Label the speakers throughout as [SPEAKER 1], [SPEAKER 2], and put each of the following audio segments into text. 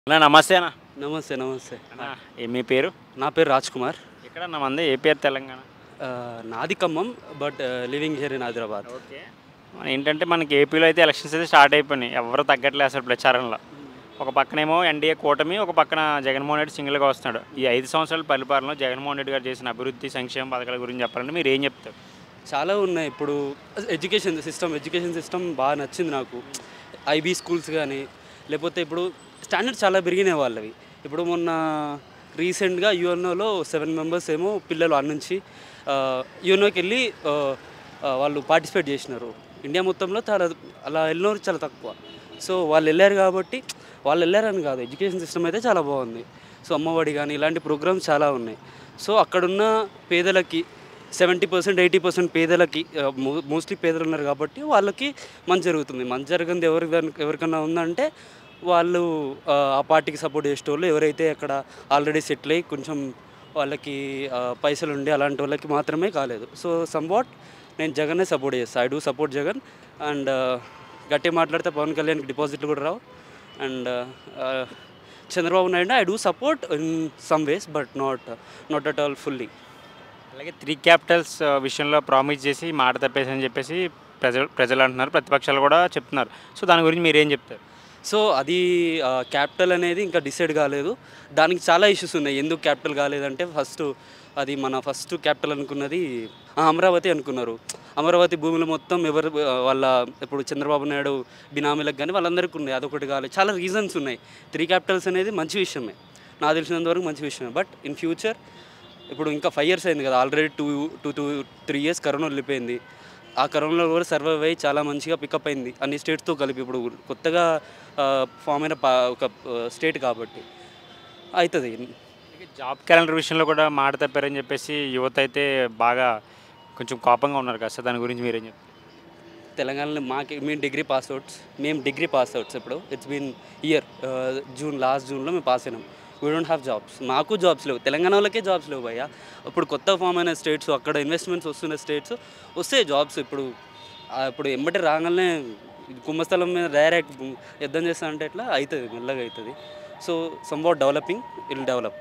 [SPEAKER 1] అన్నా నమస్తే అన్న
[SPEAKER 2] నమస్తే నమస్తే
[SPEAKER 1] అన్నా ఏ మీ పేరు
[SPEAKER 2] నా పేరు రాజ్ కుమార్
[SPEAKER 1] ఎక్కడ నా మంది ఏ పేరు తెలంగాణ
[SPEAKER 2] ఆ, నాది Khammam but living here in Hyderabad
[SPEAKER 1] okay మన ఏంటంటే మనకి ఏపీలో అయితే ఎలక్షన్స్ అయితే స్టార్ట్ అయిపోయినాయి ఎవరు తగ్గట్లేదు అసలు ప్రచారంలో ఒక పక్కనేమో ఎన్డీఏ కూటమి ఒక పక్కన జగన్మోహన్ రెడ్డి సింగిల్గా వస్తున్నాడు ఈ ఐదు సంవత్సరాల పరిపాలనలో జగన్మోహన్ రెడ్డి గారు చేసిన అభివృద్ధి సంక్షేమ పథకాల గురించి చెప్పాలంటే మీరు ఏం చెప్తారు
[SPEAKER 2] చాలా ఉన్నాయి ఇప్పుడు ఎడ్యుకేషన్ సిస్టమ్ ఎడ్యుకేషన్ సిస్టమ్ బాగా నచ్చింది నాకు ఐబీ స్కూల్స్ కానీ లేకపోతే ఇప్పుడు స్టాండర్డ్ చాలా పెరిగినాయి వాళ్ళవి ఇప్పుడు మొన్న రీసెంట్గా యుఎన్ఓలో సెవెన్ మెంబర్స్ ఏమో పిల్లలు అన్న నుంచి యుఎన్ఓకి వెళ్ళి ఆ, ఆ, వాళ్ళు పార్టిసిపేట్ చేసినారు ఇండియా మొత్తంలో చాలా అలా వెళ్ళినవారు చాలా తక్కువ సో వాళ్ళు వెళ్ళారు కాబట్టి వాళ్ళు వెళ్ళారని కాదు ఎడ్యుకేషన్ సిస్టమ్ అయితే చాలా బాగుంది సో అమ్మఒడి కానీ ఇలాంటి ప్రోగ్రామ్స్ చాలా ఉన్నాయి సో అక్కడున్న పేదలకి సెవెంటీ పర్సెంట్ ఎయిటీ పర్సెంట్ పేదలకి మోస్ట్లీ పేదలు ఉన్నారు కాబట్టి వాళ్ళకి మంచి జరుగుతుంది మంచి జరగంది ఎవరి ఎవరికన్నా ఉందంటే వాళ్ళు ఆ, ఆ పార్టీకి సపోర్ట్ చేసేటోళ్ళు ఎవరైతే అక్కడ ఆల్రెడీ సెటిల్ అయ్యి కొంచెం వాళ్ళకి ఆ, పైసలు ఉండి అలాంటి వాళ్ళకి మాత్రమే కాలేదు సో సమ్వాట్ నేను జగన్నే సపోర్ట్ చేస్తాను I do support Jagan and గట్టిగా మాట్లాడితే పవన్ కళ్యాణ్కి డిపాజిట్లు కూడా రావు and Chandrababu Naidu I do support in some ways but not not at all fully
[SPEAKER 1] అలాగే త్రీ క్యాపిటల్స్ విషయంలో ప్రామిస్ చేసి మాట తప్పేసి అని చెప్పేసి ప్రజలు ప్రజలు అంటున్నారు ప్రతిపక్షాలు కూడా చెప్తున్నారు సో దాని గురించి మీరు ఏం చెప్తారు
[SPEAKER 2] సో అది క్యాపిటల్ అనేది ఇంకా డిసైడ్ కాలేదు దానికి చాలా ఇష్యూస్ ఉన్నాయి ఎందుకు క్యాపిటల్ కాలేదంటే ఫస్ట్ అది మన ఫస్ట్ క్యాపిటల్ అనుకున్నది ఆ, అమరావతి అనుకున్నారు అమరావతి భూములు మొత్తం ఎవరు ఆ, వాళ్ళ ఇప్పుడు చంద్రబాబు నాయుడు బినామీలకు కానీ వాళ్ళందరికీ ఉన్నాయి అదొకటి కాలేదు చాలా రీజన్స్ ఉన్నాయి త్రీ క్యాపిటల్స్ అనేది మంచి విషయమే నాకు తెలిసినంత వరకు మంచి విషయమే బట్ ఇన్ ఫ్యూచర్ ఇప్పుడు ఇంకా ఫైవ్ ఇయర్స్ అయింది కదా already two two two three years corona వెళ్ళిపోయింది ఆ కరోనాలో కూడా సర్వైవ్ అయ్యి చాలా మంచిగా పికప్ అయింది అన్ని స్టేట్స్తో కలిపి ఇప్పుడు కొత్తగా ఫామ్ అయిన పా- ఒక స్టేట్ కాబట్టి అవుతుంది
[SPEAKER 1] అలాగే జాబ్ క్యాలెండర్ విషయంలో కూడా మాట తప్పారని చెప్పేసి యువత అయితే బాగా కొంచెం కోపంగా ఉన్నారు కదా సార్ దాని గురించి మీరేం చెప్తారు
[SPEAKER 2] తెలంగాణలో మాకి మేము డిగ్రీ పాస్ అవుట్స్ మేము డిగ్రీ పాస్ అవుట్స్ ఇప్పుడు it's been year June last జూన్లో మేము పాస్ అయినాం వీ డోంట్ హ్యావ్ జాబ్స్ మాకు జాబ్స్ లేవు తెలంగాణ వాళ్ళకే జాబ్స్ లేవు భయ్య ఇప్పుడు కొత్త ఫామ్ అయిన స్టేట్స్ అక్కడ ఇన్వెస్ట్మెంట్స్ వస్తున్న స్టేట్స్ వస్తే జాబ్స్ ఇప్పుడు ఆ, ఇప్పుడు ఎంబటి రాగానే కుంభస్థలం మీద డైరెక్ట్ యుద్ధం చేస్తా అంటే ఎట్లా అవుతుంది మెల్లగా అవుతుంది so somewhat developing will develop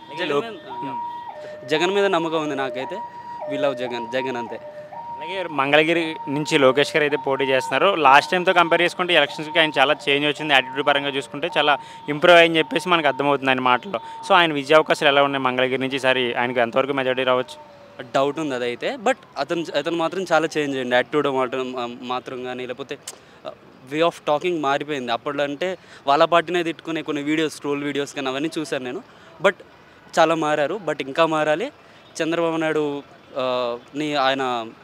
[SPEAKER 2] Jagan మీద నమ్మకం ఉంది నాకైతే వి లవ్ జగన్ జగన్ అంతే
[SPEAKER 1] అలాగే మంగళగిరి నుంచి లోకేష్ గారు అయితే పోటీ చేస్తున్నారు లాస్ట్ టైంతో కంపేర్ చేసుకుంటే ఎలక్షన్స్కి ఆయన చాలా చేంజ్ వచ్చింది యాటిట్యూడ్ పరంగా చూసుకుంటే చాలా ఇంప్రూవ్ అయ్యని చెప్పేసి మనకు అర్థమవుతుంది ఆయన మాటలో సో ఆయన విజయ అవకాశాలు ఎలా ఉన్నాయి మంగళగిరి నుంచి ఈసారి ఆయనకు ఎంతవరకు మెజారిటీ రావచ్చు
[SPEAKER 2] డౌట్ ఉంది అదైతే బట్ అతను అతను మాత్రం చాలా చేంజ్ అయ్యింది యాటిట్యూడ్ మాత్రం మాత్రం కానీ లేకపోతే వే ఆఫ్ టాకింగ్ మారిపోయింది అప్పట్లో అంటే వాళ్ళ పార్టీనే తిట్టుకునే కొన్ని వీడియోస్ ట్రోల్ వీడియోస్ కానీ అవన్నీ చూశాను నేను బట్ చాలా మారారు బట్ ఇంకా మారాలి చంద్రబాబు నాయుడు ఆ, ని ఆయన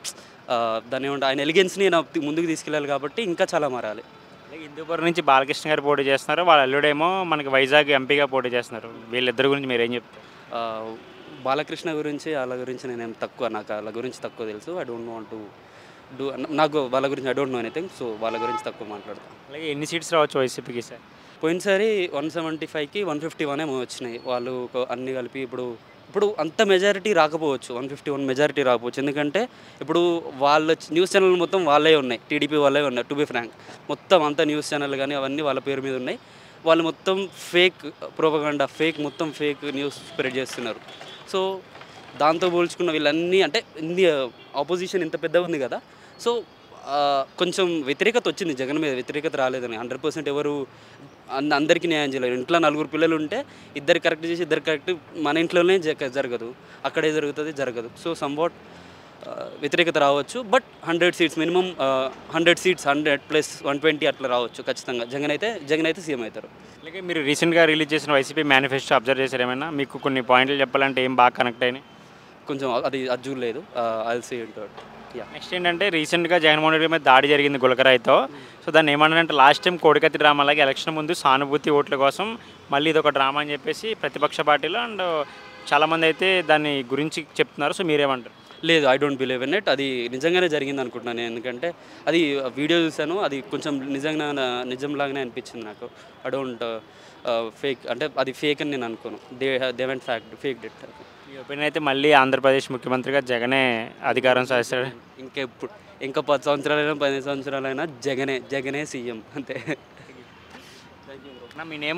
[SPEAKER 2] ఆ, దాన్ని ఏమంటే ఆయన ఎలిగెన్స్ని నా ముందుకు తీసుకెళ్ళాలి కాబట్టి ఇంకా చాలా మారాలి
[SPEAKER 1] అలాగే హిందూపురం నుంచి బాలకృష్ణ గారు పోటీ చేస్తున్నారు వాళ్ళ అల్లుడేమో మనకి వైజాగ్ ఎంపీగా పోటీ చేస్తున్నారు వీళ్ళిద్దరి గురించి మీరు ఏం చెప్తారు
[SPEAKER 2] ఆ, బాలకృష్ణ గురించి వాళ్ళ గురించి నేనేం తక్కువ నాకు వాళ్ళ గురించి తక్కువ తెలుసు I don't want to do నాకు వాళ్ళ గురించి I don't know anything so వాళ్ళ గురించి తక్కువ మాట్లాడతాను
[SPEAKER 1] అలాగే ఎన్ని సీట్స్ రావచ్చు వైసీపీకి సార్
[SPEAKER 2] పోయినసారి వన్ సెవెంటీ ఫైవ్కి వన్ ఫిఫ్టీ వన్ ఏమో వచ్చినాయి వాళ్ళు ఒక అన్ని కలిపి ఇప్పుడు ఇప్పుడు అంత మెజారిటీ రాకపోవచ్చు వన్ ఫిఫ్టీ వన్ మెజారిటీ రాకపోవచ్చు ఎందుకంటే ఇప్పుడు వాళ్ళ న్యూస్ ఛానల్ మొత్తం వాళ్ళే ఉన్నాయి టీడీపీ వాళ్ళే ఉన్నాయి టు బి ఫ్రాంక్ మొత్తం అంత న్యూస్ ఛానల్ కానీ అవన్నీ వాళ్ళ పేరు మీద ఉన్నాయి వాళ్ళు మొత్తం ఫేక్ ప్రోపగండా ఫేక్ మొత్తం ఫేక్ న్యూస్ స్ప్రెడ్ చేస్తున్నారు సో దాంతో పోల్చుకున్న వీళ్ళన్నీ అంటే ఇన్ని ఆపోజిషన్ ఇంత పెద్దగా ఉంది కదా సో ఆ, కొంచెం వ్యతిరేకత వచ్చింది జగన్ మీద వ్యతిరేకత రాలేదని హండ్రెడ్ పర్సెంట్ ఎవరు అంద- అందరికీ న్యాయం చేయలేరు ఇంట్లో నలుగురు పిల్లలు ఉంటే ఇద్దరు కరెక్ట్ చేసి ఇద్దరు కరెక్ట్ మన ఇంట్లోనే జగ- జరగదు అక్కడే జరుగుతుంది జరగదు సో సంవాట్ వ్యతిరేకత రావచ్చు but hundred seats minimum hundred seats hundred plus one twenty అట్లా రావచ్చు ఖచ్చితంగా జగన్ అయితే జగన్ అయితే సీఎం అవుతారు
[SPEAKER 1] అలాగే మీరు రీసెంట్గా రిలీజ్ చేసిన వైసీపీ మేనిఫెస్టో అబ్జర్వ్ చేశారు ఏమైనా మీకు కొన్ని పాయింట్లు చెప్పాలంటే ఏం బాగా కనెక్ట్ అయినాయి
[SPEAKER 2] కొంచెం అది అది చూడలేదు I see into ya
[SPEAKER 1] next ఏంటంటే రీసెంట్గా జగన్మోహన్ రెడ్డి మీద దాడి జరిగింది గులకరాయితో సో దాన్ని ఏమన్నారంటే లాస్ట్ టైం కోడికత్తి డ్రామా అలాగే ఎలక్షన్ ముందు సానుభూతి ఓట్ల కోసం మళ్ళీ ఇది ఒక డ్రామా అని చెప్పేసి ప్రతిపక్ష పార్టీలో అండ్ చాలామంది అయితే దాని గురించి చెప్తున్నారు సో మీరేమంటారు
[SPEAKER 2] లేదు I don't believe in it అది నిజంగానే జరిగింది అనుకుంటున్నాను నేను ఎందుకంటే అది వీడియో చూశాను అది కొంచెం నిజంగా నిజంలాగానే అనిపించింది నాకు ఐ డోంట్ ఫేక్ అంటే అది ఫేక్ అని నేను అనుకోను they they went fact fake did
[SPEAKER 1] మీ ఒపీనియన్ అయితే మళ్ళీ ఆంధ్రప్రదేశ్ ముఖ్యమంత్రిగా జగనే అధికారం సాధిస్తాడు
[SPEAKER 2] ఇంకెప్పుడు ఇంకా పది సంవత్సరాలైనా పది సంవత్సరాలైనా జగనే జగనే సీఎం అంతే
[SPEAKER 1] నా మీ నేము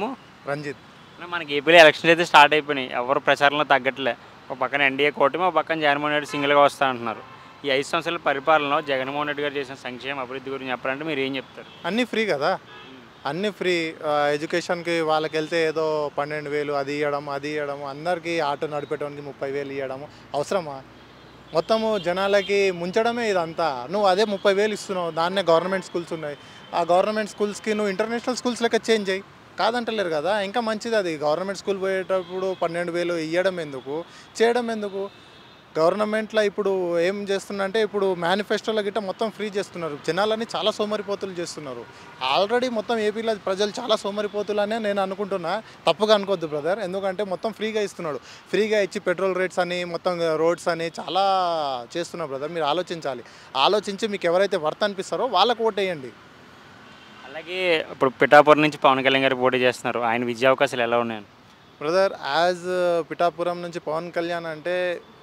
[SPEAKER 3] రంజిత్
[SPEAKER 1] అన్న, మనకి ఏపీలో ఎలక్షన్స్ అయితే స్టార్ట్ అయిపోయినాయి ఎవరు ప్రచారంలో తగ్గట్లే ఒక పక్కన ఎన్డీఏ కూటమి ఒక పక్కన జగన్మోహన్ రెడ్డి సింగిల్గా వస్తా అంటున్నారు ఈ ఐదు సంవత్సరాల పరిపాలనలో జగన్మోహన్ రెడ్డి గారు చేసిన సంక్షేమ అభివృద్ధి గురించి చెప్పాలంటే మీరు ఏం చెప్తారు
[SPEAKER 3] అన్నీ ఫ్రీ కదా అన్నీ ఫ్రీ ఆ, ఎడ్యుకేషన్కి వాళ్ళకి వెళ్తే ఏదో పన్నెండు వేలు అది ఇవ్వడం అది ఇవ్వడం అందరికీ ఆటో నడిపేటోనికి ముప్పై వేలు ఇవ్వడం అవసరమా మొత్తము జనాలకి ముంచడమే ఇదంతా నువ్వు అదే ముప్పై వేలు ఇస్తున్నావు దాన్నే గవర్నమెంట్ స్కూల్స్ ఉన్నాయి ఆ గవర్నమెంట్ స్కూల్స్కి నువ్వు ఇంటర్నేషనల్ స్కూల్స్ లెక్క చేంజ్ అయ్యి కాదంటలేరు కదా ఇంకా మంచిది అది గవర్నమెంట్ స్కూల్ పోయేటప్పుడు పన్నెండు వేలు ఇవ్వడం ఎందుకు చేయడం ఎందుకు గవర్నమెంట్లో ఇప్పుడు ఏం చేస్తుందంటే ఇప్పుడు మేనిఫెస్టోలో గిట్ట మొత్తం ఫ్రీ చేస్తున్నారు జనాలని చాలా సోమరిపోతులు చేస్తున్నారు ఆల్రెడీ మొత్తం ఏపీలో ప్రజలు చాలా సోమరిపోతులనే నేను అనుకుంటున్నా తప్పుగా అనుకోవద్దు బ్రదర్ ఎందుకంటే మొత్తం ఫ్రీగా ఇస్తున్నాడు ఫ్రీగా ఇచ్చి పెట్రోల్ రేట్స్ అని మొత్తం రోడ్స్ అని చాలా చేస్తున్నారు బ్రదర్ మీరు ఆలోచించాలి ఆలోచించి మీకు ఎవరైతే వర్త్ అనిపిస్తారో వాళ్ళకు ఓటేయండి
[SPEAKER 1] అలాగే ఇప్పుడు పిఠాపురం నుంచి పవన్ కళ్యాణ్ గారు పోటీ చేస్తున్నారు ఆయన విద్యా అవకాశాలు ఎలా ఉన్నాయని
[SPEAKER 3] బ్రదర్ యాజ్ పిఠాపురం నుంచి పవన్ కళ్యాణ్ అంటే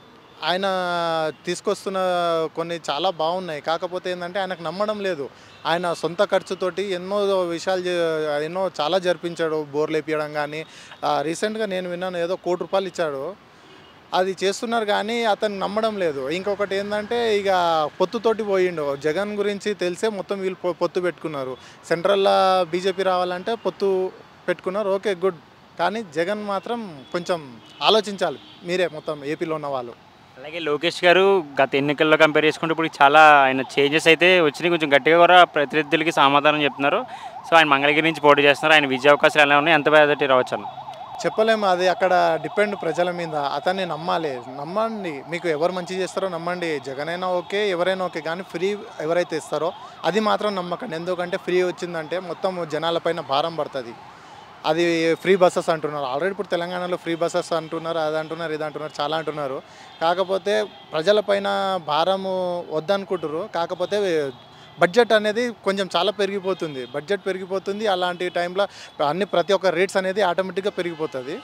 [SPEAKER 3] ఆయన తీసుకొస్తున్న కొన్ని చాలా బాగున్నాయి కాకపోతే ఏంటంటే ఆయనకు నమ్మడం లేదు ఆయన సొంత ఖర్చుతోటి ఎన్నో విషయాలు చే- ఎన్నో చాలా జరిపించాడు బోర్లు వేపించడం కానీ రీసెంట్గా నేను విన్నాను ఏదో కోటి రూపాయలు ఇచ్చాడు అది చేస్తున్నారు కానీ అతను నమ్మడం లేదు ఇంకొకటి ఏంటంటే ఇక పొత్తుతోటి పోయిండు జగన్ గురించి తెలిసే మొత్తం వీళ్ళు పొ- పొత్తు పెట్టుకున్నారు సెంట్రల్లో బీజేపీ రావాలంటే పొత్తు పెట్టుకున్నారు ఓకే గుడ్ కానీ జగన్ మాత్రం కొంచెం ఆలోచించాలి మీరే మొత్తం ఏపీలో ఉన్న వాళ్ళు
[SPEAKER 1] అలాగే లోకేష్ గారు గత ఎన్నికల్లో కంపేర్ చేసుకుంటే ఇప్పుడు చాలా ఆయన చేంజెస్ అయితే వచ్చినాయి కొంచెం గట్టిగా కూడా ప్రతినిధులకి సమాధానం చెప్తున్నారు సో ఆయన మంగళగిరి నుంచి పోటీ చేస్తున్నారు ఆయన విద్యా అవకాశాలు ఎలా ఉన్నాయి ఎంత పెద్దటి రావచ్చు అన్న
[SPEAKER 3] చెప్పలేము అది అక్కడ డిపెండ్ ప్రజల మీద అతన్ని నమ్మాలి నమ్మండి మీకు ఎవరు మంచి చేస్తారో నమ్మండి జగన్ అయినా ఓకే ఎవరైనా ఓకే కానీ ఫ్రీ ఎవరైతే ఇస్తారో అది మాత్రం నమ్మకండి ఎందుకంటే ఫ్రీ వచ్చిందంటే మొత్తం జనాలపైన భారం పడుతుంది అది ఫ్రీ బస్సెస్ అంటున్నారు ఆల్రెడీ ఇప్పుడు తెలంగాణలో ఫ్రీ బస్సెస్ అంటున్నారు అది అంటున్నారు ఇది అంటున్నారు చాలా అంటున్నారు కాకపోతే ప్రజలపైన భారము వద్దనుకుంటారు కాకపోతే బడ్జెట్ అనేది కొంచెం చాలా పెరిగిపోతుంది బడ్జెట్ పెరిగిపోతుంది అలాంటి టైంలో అన్ని ప్రతి ఒక్క రేట్స్ అనేది ఆటోమేటిక్గా పెరిగిపోతుంది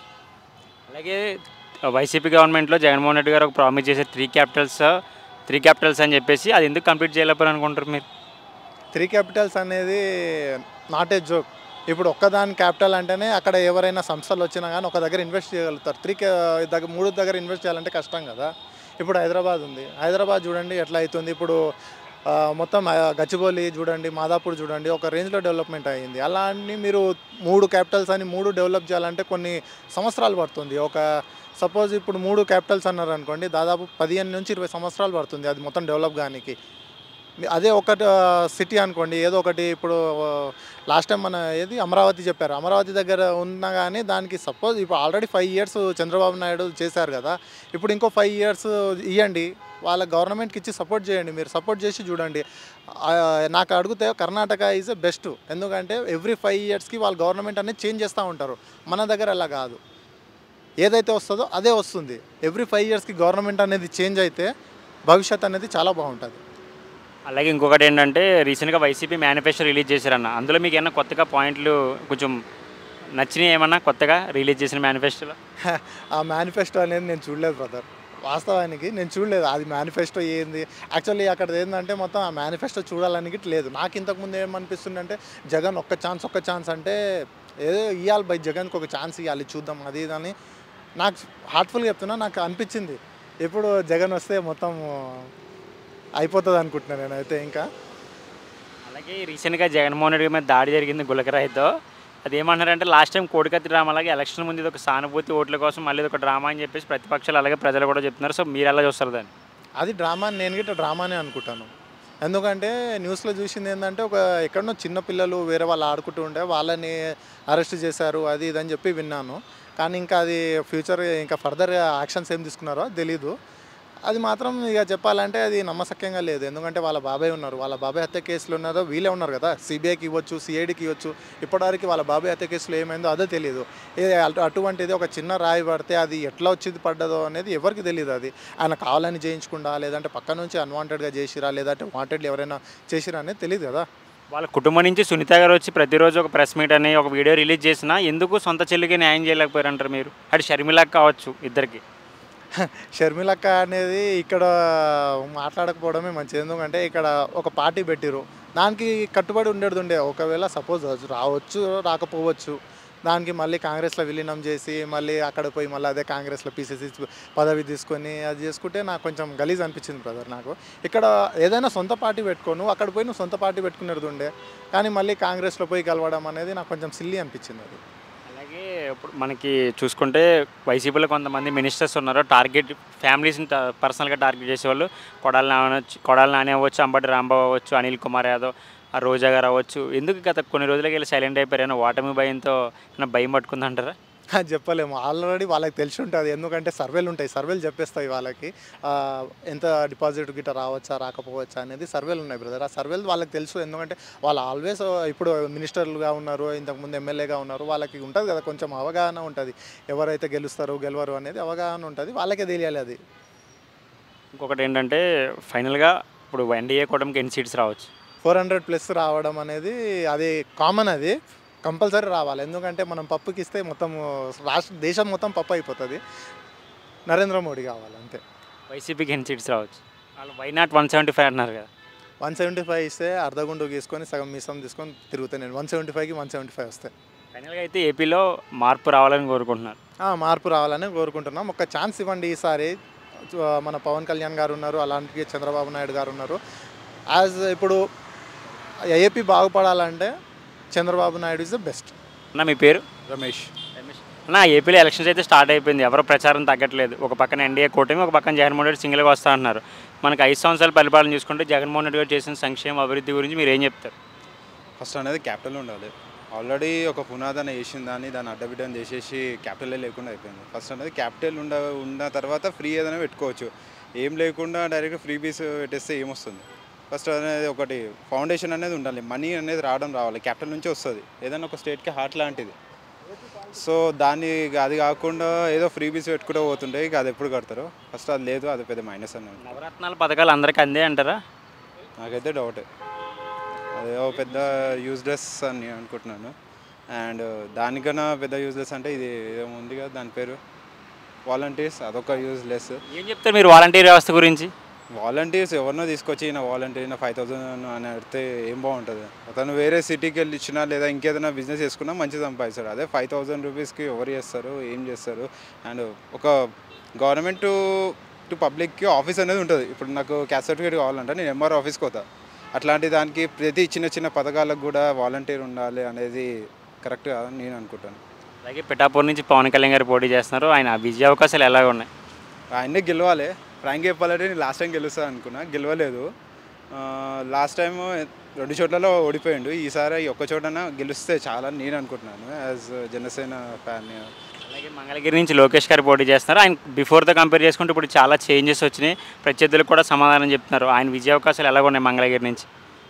[SPEAKER 1] అలాగే వైసీపీ గవర్నమెంట్లో జగన్మోహన్ రెడ్డి గారు ఒక ప్రామిస్ చేసే త్రీ క్యాపిటల్స్ త్రీ క్యాపిటల్స్ అని చెప్పేసి అది ఎందుకు కంప్లీట్ చేయలేకపోయారు అనుకుంటారు మీరు
[SPEAKER 3] త్రీ క్యాపిటల్స్ అనేది నాట్ ఏ జోక్ ఇప్పుడు ఒక్కదాని క్యాపిటల్ అంటేనే అక్కడ ఎవరైనా సంస్థలు వచ్చినా కానీ ఒక దగ్గర ఇన్వెస్ట్ చేయగలుగుతారు త్రీ దగ్గర మూడు దగ్గర ఇన్వెస్ట్ చేయాలంటే కష్టం కదా ఇప్పుడు హైదరాబాద్ ఉంది హైదరాబాద్ చూడండి ఎట్లా అవుతుంది ఇప్పుడు ఆ, మొత్తం ఆ, గచ్చిబౌలి చూడండి మాదాపూర్ చూడండి ఒక రేంజ్లో డెవలప్మెంట్ అయ్యింది అలా అని మీరు మూడు క్యాపిటల్స్ అని మూడు డెవలప్ చేయాలంటే కొన్ని సంవత్సరాలు పడుతుంది ఒక సపోజ్ ఇప్పుడు మూడు క్యాపిటల్స్ అన్నారు అనుకోండి దాదాపు పదిహేను నుంచి ఇరవై సంవత్సరాలు పడుతుంది అది మొత్తం డెవలప్ కానికి మీ- అదే ఒక సిటీ అనుకోండి ఏదో ఒకటి ఇప్పుడు లాస్ట్ టైం మన ఏది అమరావతి చెప్పారు అమరావతి దగ్గర ఉన్నా కానీ దానికి సపోజ్ ఇప్పుడు already five years Chandrababu Naidu చేశారు కదా ఇప్పుడు ఇంకో ఫైవ్ ఇయర్స్ ఇవ్వండి వాళ్ళ గవర్నమెంట్కి ఇచ్చి సపోర్ట్ చేయండి మీరు సపోర్ట్ చేసి చూడండి ఆ, నాకు అడిగితే కర్ణాటక ఈజ్ బెస్ట్ ఎందుకంటే ఎవ్రీ ఫైవ్ ఇయర్స్కి వాళ్ళ గవర్నమెంట్ అనేది చేంజ్ చేస్తూ ఉంటారు మన దగ్గర అలా కాదు ఏదైతే వస్తుందో అదే వస్తుంది ఎవ్రీ ఫైవ్ ఇయర్స్కి గవర్నమెంట్ అనేది చేంజ్ అయితే భవిష్యత్ అనేది చాలా బాగుంటుంది
[SPEAKER 1] అలాగే ఇంకొకటి ఏంటంటే రీసెంట్గా వైసీపీ మేనిఫెస్టో రిలీజ్ చేశారన్న అందులో మీకు ఏమైనా కొత్తగా పాయింట్లు కొంచెం నచ్చినాయి ఏమన్నా కొత్తగా రిలీజ్ చేసిన మేనిఫెస్టోలో
[SPEAKER 3] ఆ మేనిఫెస్టో అనేది నేను చూడలేదు బ్రదర్ వాస్తవానికి నేను చూడలేదు అది మేనిఫెస్టో ఏంది యాక్చువల్లీ అక్కడ ఏంటంటే మొత్తం ఆ మేనిఫెస్టో చూడాలని గిట్ల లేదు నాకు ఇంతకుముందు ఏమనిపిస్తుంది అంటే జగన్ ఒక్క ఛాన్స్ ఒక్క ఛాన్స్ అంటే ఏదో ఇవ్వాలి బై జగన్కి ఒక ఛాన్స్ ఇవ్వాలి చూద్దాం అది ఇది అని నాకు హార్ట్ఫుల్గా చెప్తున్నా నాకు అనిపించింది ఇప్పుడు జగన్ వస్తే మొత్తం అయిపోతుంది అనుకుంటున్నాను నేనైతే ఇంకా
[SPEAKER 1] అలాగే రీసెంట్గా జగన్మోహన్ రెడ్డి మీద దాడి జరిగింది గులకరాయితో అది ఏమన్నారంటే లాస్ట్ టైం కోడికత్తి డ్రామా అలాగే ఎలక్షన్ ముందు ఇది ఒక సానుభూతి ఓట్ల కోసం మళ్ళీ ఇది ఒక డ్రామా అని చెప్పేసి ప్రతిపక్షాలు అలాగే ప్రజలు కూడా చెప్తున్నారు సో మీరు ఎలా చూస్తారు దాన్ని
[SPEAKER 3] అది డ్రామా అని నేను గిట్ట డ్రామానే అనుకుంటాను ఎందుకంటే న్యూస్లో చూసింది ఏంటంటే ఒక ఎక్కడనో చిన్న పిల్లలు వేరే వాళ్ళు ఆడుకుంటూ ఉంటే వాళ్ళని అరెస్ట్ చేశారు అది ఇది అని చెప్పి విన్నాను కానీ ఇంకా అది ఫ్యూచర్ ఇంకా ఫర్దర్ యాక్షన్స్ ఏం తీసుకున్నారో తెలీదు అది మాత్రం ఇక చెప్పాలంటే అది నమ్మశక్యంగా లేదు ఎందుకంటే వాళ్ళ బాబాయ్ ఉన్నారు వాళ్ళ బాబాయ్ హత్య కేసులు ఉన్నారో వీళ్ళే ఉన్నారు కదా సిబిఐకి ఇవ్వచ్చు సిఐడికి ఇవ్వచ్చు ఇప్పటివరకు వాళ్ళ బాబాయ్ హత్య కేసులో ఏమైందో అదే తెలియదు ఏ అటు- అటువంటిది ఒక చిన్న రాయి పడితే అది ఎట్లా వచ్చింది పడ్డదో అనేది ఎవరికి తెలియదు అది ఆయన కావాలని చేయించకుండా లేదంటే పక్క నుంచి అన్వాంటెడ్గా చేసిరా లేదంటే వాంటెడ్లు ఎవరైనా చేసిరా అనేది తెలియదు కదా
[SPEAKER 1] వాళ్ళ కుటుంబం నుంచి సునీత గారు వచ్చి ప్రతిరోజు ఒక ప్రెస్ మీట్ అని ఒక వీడియో రిలీజ్ చేసినా ఎందుకు సొంత చెల్లికి న్యాయం చేయలేకపోయారంటారు మీరు అటు షర్మిలకు కావచ్చు ఇద్దరికి
[SPEAKER 3] షర్మిలక్క అనేది ఇక్కడ మాట్లాడకపోవడమే మంచిది ఎందుకంటే ఇక్కడ ఒక పార్టీ పెట్టిరు దానికి కట్టుబడి ఉండేది ఉండే ఒకవేళ సపోజ్ రావచ్చు రాకపోవచ్చు దానికి మళ్ళీ కాంగ్రెస్లో విలీనం చేసి మళ్ళీ అక్కడ పోయి మళ్ళీ అదే కాంగ్రెస్లో పీసీసీ పదవి తీసుకొని అది చేసుకుంటే నాకు కొంచెం గలీజ్ అనిపించింది బ్రదర్ నాకు ఇక్కడ ఏదైనా సొంత పార్టీ పెట్టుకోను అక్కడ పోయి నువ్వు సొంత పార్టీ పెట్టుకునేది ఉండే కానీ మళ్ళీ కాంగ్రెస్లో పోయి కలవడం అనేది నాకు కొంచెం సిల్లీ అనిపించింది అది
[SPEAKER 1] అలాగే ఇప్పుడు మనకి చూసుకుంటే వైసీపీలో కొంతమంది మినిస్టర్స్ ఉన్నారు టార్గెట్ ఫ్యామిలీస్ని పర్సనల్గా టార్గెట్ చేసేవాళ్ళు కొడాలి నాని కొడాలి నాని అవ్వచ్చు అంబటి రాంబాబు అవ్వచ్చు అనిల్ కుమార్ యాదవ్ ఆ రోజా గారు అవ్వచ్చు ఎందుకు గత కొన్ని రోజులకి వెళ్ళి సైలెంట్ అయిపోయారు ఏమైనా ఓటమి భయంతో ఏమైనా భయం పట్టుకుందంటారా
[SPEAKER 3] అది చెప్పలేము ఆల్రెడీ వాళ్ళకి తెలిసి ఉంటుంది ఎందుకంటే సర్వేలు ఉంటాయి సర్వేలు చెప్పేస్తాయి వాళ్ళకి ఆ, ఎంత డిపాజిట్ గిట్ట రావచ్చా రాకపోవచ్చా అనేది సర్వేలు ఉన్నాయి బ్రదర్ ఆ సర్వేలు వాళ్ళకి తెలుసు ఎందుకంటే వాళ్ళు ఆల్వేస్ ఇప్పుడు మినిస్టర్లుగా ఉన్నారు ఇంతకుముందు ఎమ్మెల్యేగా ఉన్నారు వాళ్ళకి ఉంటుంది కదా కొంచెం అవగాహన ఉంటుంది ఎవరైతే గెలుస్తారు గెలవరు అనేది అవగాహన ఉంటుంది వాళ్ళకే తెలియాలి అది
[SPEAKER 1] ఇంకొకటి ఏంటంటే ఫైనల్గా ఇప్పుడు ఎన్డీఏ కూటమికి ఎన్ని సీట్స్ రావచ్చు
[SPEAKER 3] ఫోర్ హండ్రెడ్ ప్లస్ రావడం అనేది అది కామన్ అది కంపల్సరీ రావాలి ఎందుకంటే మనం పప్పుకి ఇస్తే మొత్తం రాష్ట్ర దేశం మొత్తం పప్పు అయిపోతుంది నరేంద్ర మోడీ కావాలి అంతే
[SPEAKER 1] వైసీపీకి ఎన్ని సీట్స్ రావచ్చు వాళ్ళు why not one seventy five అన్నారు కదా
[SPEAKER 3] వన్ సెవెంటీ ఫైవ్ ఇస్తే అర్ధగుండు గీసుకొని సగం మీసం తీసుకొని తిరుగుతాను నేను వన్ సెవెంటీ ఫైవ్కి వన్ సెవెంటీ ఫైవ్ వస్తాయి
[SPEAKER 1] ఫైనల్గా అయితే ఏపీలో మార్పు రావాలని కోరుకుంటున్నారు
[SPEAKER 3] ఆ, మార్పు రావాలని కోరుకుంటున్నాం ఒక ఛాన్స్ ఇవ్వండి ఈసారి ఆ, మన పవన్ కళ్యాణ్ గారు ఉన్నారు అలాంటి చంద్రబాబు నాయుడు గారు ఉన్నారు యాజ్ ఇప్పుడు ఏపీ బాగుపడాలంటే Chandrababu Naidu is the best
[SPEAKER 1] అన్న మీ పేరు
[SPEAKER 4] రమేష్
[SPEAKER 1] అన్న ఏపీలో ఎలక్షన్స్ అయితే స్టార్ట్ అయిపోయింది ఎవరో ప్రచారం తగ్గట్లేదు ఒక పక్కన ఎన్డీఏ కూటమి ఒక పక్కన జగన్మోహన్ రెడ్డి సింగిల్గా వస్తా అంటున్నారు మనకు ఐదు సంవత్సరాల పరిపాలన చూసుకుంటే జగన్మోహన్ రెడ్డి గారు చేసిన సంక్షేమ అభివృద్ధి గురించి మీరు ఏం చెప్తారు
[SPEAKER 4] ఫస్ట్ అనేది క్యాపిటల్ ఉండాలి ఆల్రెడీ ఒక పునాదన వేసిన దాన్ని దాన్ని అడ్డబిడ్డని చేసేసి క్యాపిటలే లేకుండా అయిపోయింది ఫస్ట్ అనేది క్యాపిటల్ ఉండ ఉన్న తర్వాత ఫ్రీ ఏదైనా పెట్టుకోవచ్చు ఏం లేకుండా డైరెక్ట్ ఫ్రీ బీస్ పెట్టేస్తే ఏమొస్తుంది ఫస్ట్ అనేది ఒకటి ఫౌండేషన్ అనేది ఉండాలి మనీ అనేది రావడం రావాలి క్యాపిటల్ నుంచి వస్తుంది ఏదైనా ఒక స్టేట్కి హార్ట్ లాంటిది సో దాన్ని అది కాకుండా ఏదో ఫ్రీ బీస్ పెట్టుకుంటూ పోతుంటే ఇక అది ఎప్పుడు కడతారు ఫస్ట్ అది లేదు అది పెద్ద మైనస్ అన్నది
[SPEAKER 1] నవరత్నాల పథకాలు అందరికీ అందే అంటారా
[SPEAKER 4] నాకైతే డౌటే అదేదో పెద్ద యూజ్లెస్ అని అనుకుంటున్నాను అండ్ దానికన్నా పెద్ద యూజ్లెస్ అంటే ఇది ఏమో ఉంది కదా దాని పేరు వాలంటీర్స్ అదొక యూజ్లెస్
[SPEAKER 1] ఏం చెప్తారు మీరు వాలంటీర్ వ్యవస్థ గురించి
[SPEAKER 4] వాలంటీర్స్ ఎవరినో తీసుకొచ్చి ఈయన వాలంటీర్ ఈయన ఫైవ్ థౌసండ్ అని అడిగితే ఏం బాగుంటుంది అతను వేరే సిటీకి వెళ్ళి ఇచ్చినా లేదా ఇంకేదైనా బిజినెస్ చేసుకున్నా మంచి సంపాదిస్తాడు అదే ఫైవ్ థౌసండ్ రూపీస్కి ఎవరు చేస్తారు ఏం చేస్తారు అండ్ ఒక గవర్నమెంట్ టు పబ్లిక్కి ఆఫీస్ అనేది ఉంటుంది ఇప్పుడు నాకు క్యాస్ట్ సర్టిఫికేట్ కావాలంటే నేను ఎంఆర్ ఆఫీస్కి పోతా అట్లాంటి దానికి ప్రతి చిన్న చిన్న పథకాలకు కూడా వాలంటీర్ ఉండాలి అనేది కరెక్ట్ కాదని నేను అనుకుంటాను
[SPEAKER 1] అలాగే పిఠాపూర్ నుంచి పవన్ కళ్యాణ్ గారు పోటీ చేస్తున్నారు ఆయన విజయ అవకాశాలు ఎలాగ ఉన్నాయి
[SPEAKER 4] ఆయన్నే గెలవాలి ఫ్రాంక్ చెప్పాలంటే నేను లాస్ట్ టైం గెలుస్తా అనుకున్నా గెలవలేదు లాస్ట్ టైం రెండు చోట్లలో ఓడిపోయిండు ఈసారి ఈ ఒక్క చోటన గెలిస్తే చాలా అని నేను అనుకుంటున్నాను యాజ్ జనసేన ఫ్యాన్
[SPEAKER 1] అలాగే మంగళగిరి నుంచి లోకేష్ గారు పోటీ చేస్తున్నారు ఆయన బిఫోర్తో కంపేర్ చేసుకుంటే ఇప్పుడు చాలా చేంజెస్ వచ్చినాయి ప్రత్యర్థులకు కూడా సమాధానం చెప్తున్నారు ఆయన విజయ అవకాశాలు ఎలాగ ఉన్నాయి మంగళగిరి నుంచి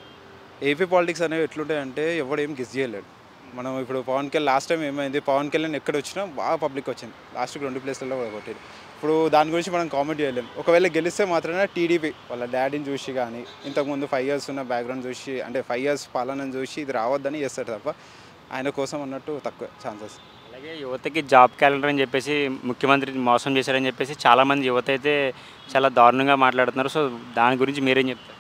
[SPEAKER 4] ఏపీ పాలిటిక్స్ అనేవి ఎట్లుంటాయంటే ఎవడు ఏం గెస్ చేయలేడు మనం ఇప్పుడు పవన్ కళ్యాణ్ లాస్ట్ టైం ఏమైంది పవన్ కళ్యాణ్ ఎక్కడ వచ్చినా బాగా పబ్లిక్ వచ్చింది లాస్ట్కి రెండు ప్లేస్లలో కూడా కొట్టింది ఇప్పుడు దాని గురించి మనం కామెంట్ చేయలేం ఒకవేళ గెలిస్తే మాత్రమే టీడీపీ వాళ్ళ డాడీని చూసి కానీ ఇంతకుముందు ఫైవ్ ఇయర్స్ ఉన్న బ్యాక్గ్రౌండ్ చూసి అంటే ఫైవ్ ఇయర్స్ పాలనను చూసి ఇది రావద్దని చేస్తాడు తప్ప ఆయన కోసం అన్నట్టు తక్కువ ఛాన్సెస్
[SPEAKER 1] అలాగే యువతకి జాబ్ క్యాలెండర్ అని చెప్పేసి ముఖ్యమంత్రి మోసం చేశారని చెప్పేసి చాలామంది యువత అయితే చాలా దారుణంగా మాట్లాడుతున్నారు సో దాని గురించి మీరేం చెప్తారు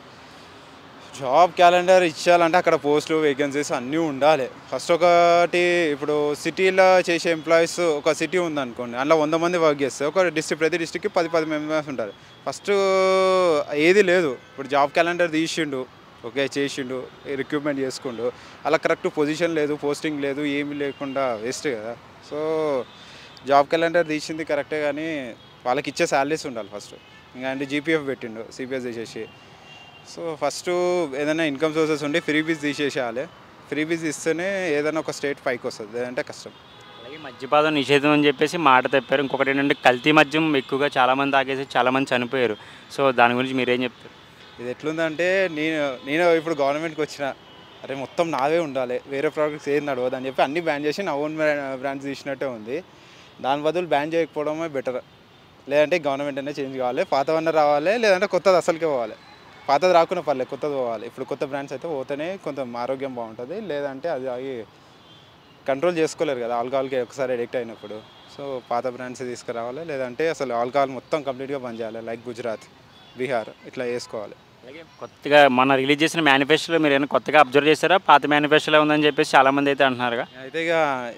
[SPEAKER 4] జాబ్ క్యాలెండర్ ఇచ్చాలంటే అక్కడ పోస్టులు వేకెన్సీస్ అన్నీ ఉండాలి ఫస్ట్ ఒకటి ఇప్పుడు సిటీలో చేసే ఎంప్లాయీస్ ఒక సిటీ ఉందనుకోండి అందులో వంద మంది వర్క్ చేస్తే ఒక డిస్ట్రిక్ట్ ప్రతి డిస్ట్రిక్ట్కి పది పది మెంబర్స్ ఉంటారు ఫస్ట్ ఏది లేదు ఇప్పుడు జాబ్ క్యాలెండర్ తీసిండు ఓకే చేసిండు రిక్రూట్మెంట్ చేసుకుండు అలా కరెక్ట్ పొజిషన్ లేదు పోస్టింగ్ లేదు ఏమీ లేకుండా వేస్ట్ కదా సో జాబ్ క్యాలెండర్ తీసింది కరెక్టే కానీ వాళ్ళకి ఇచ్చే శాలరీస్ ఉండాలి ఫస్ట్ ఇంకా అంటే జీపీఎఫ్ పెట్టిండు సిపిఎస్ తీసేసి సో ఫస్ట్ ఏదైనా ఇన్కమ్ సోర్సెస్ ఉండి ఫ్రీ బీస్ తీసేసేయాలి ఫ్రీ బీస్ ఇస్తేనే ఏదైనా ఒక స్టేట్ పైకి వస్తుంది లేదంటే కష్టం
[SPEAKER 1] అలాగే మద్యపానం నిషేధం అని చెప్పేసి మాట తప్పారు ఇంకొకటి ఏంటంటే కల్తీ మద్యం ఎక్కువగా చాలామంది తాగేసి చాలామంది చనిపోయారు సో దాని గురించి మీరేం చెప్తారు
[SPEAKER 4] ఇది ఎట్లుందంటే నేను నేను ఇప్పుడు గవర్నమెంట్కి వచ్చిన అరే మొత్తం నావే ఉండాలి వేరే ప్రోడక్ట్స్ ఏది నడవదు అని చెప్పి అన్ని బ్యాన్ చేసి నా ఓన్ బ్రాండ్స్ తీసినట్టే ఉంది దాని బదులు బ్యాన్ చేయకపోవడమే బెటర్ లేదంటే గవర్నమెంట్ అనేది చేంజ్ కావాలి పాతవన్న రావాలి లేదంటే కొత్తది అసలుకే పోవాలి పాతది రాకుండా పర్లేదు కొత్తది పోవాలి ఇప్పుడు కొత్త బ్రాండ్స్ అయితే పోతేనే కొంచెం ఆరోగ్యం బాగుంటుంది లేదంటే అది అవి కంట్రోల్ చేసుకోలేరు కదా ఆల్కహాల్కి ఒకసారి అడిక్ట్ అయినప్పుడు సో పాత బ్రాండ్స్ తీసుకురావాలి లేదంటే అసలు ఆల్కహాల్ మొత్తం కంప్లీట్గా బంద్ చేయాలి లైక్ గుజరాత్ బీహార్ ఇట్లా వేసుకోవాలి
[SPEAKER 1] అలాగే కొత్తగా మొన్న రిలీజ్ చేసిన మేనిఫెస్టోలో మీరు ఏమైనా కొత్తగా అబ్జర్వ్ చేశారా పాత మేనిఫెస్టోలో ఉందని చెప్పేసి చాలామంది అయితే అంటున్నారుగా
[SPEAKER 4] అయితే ఇక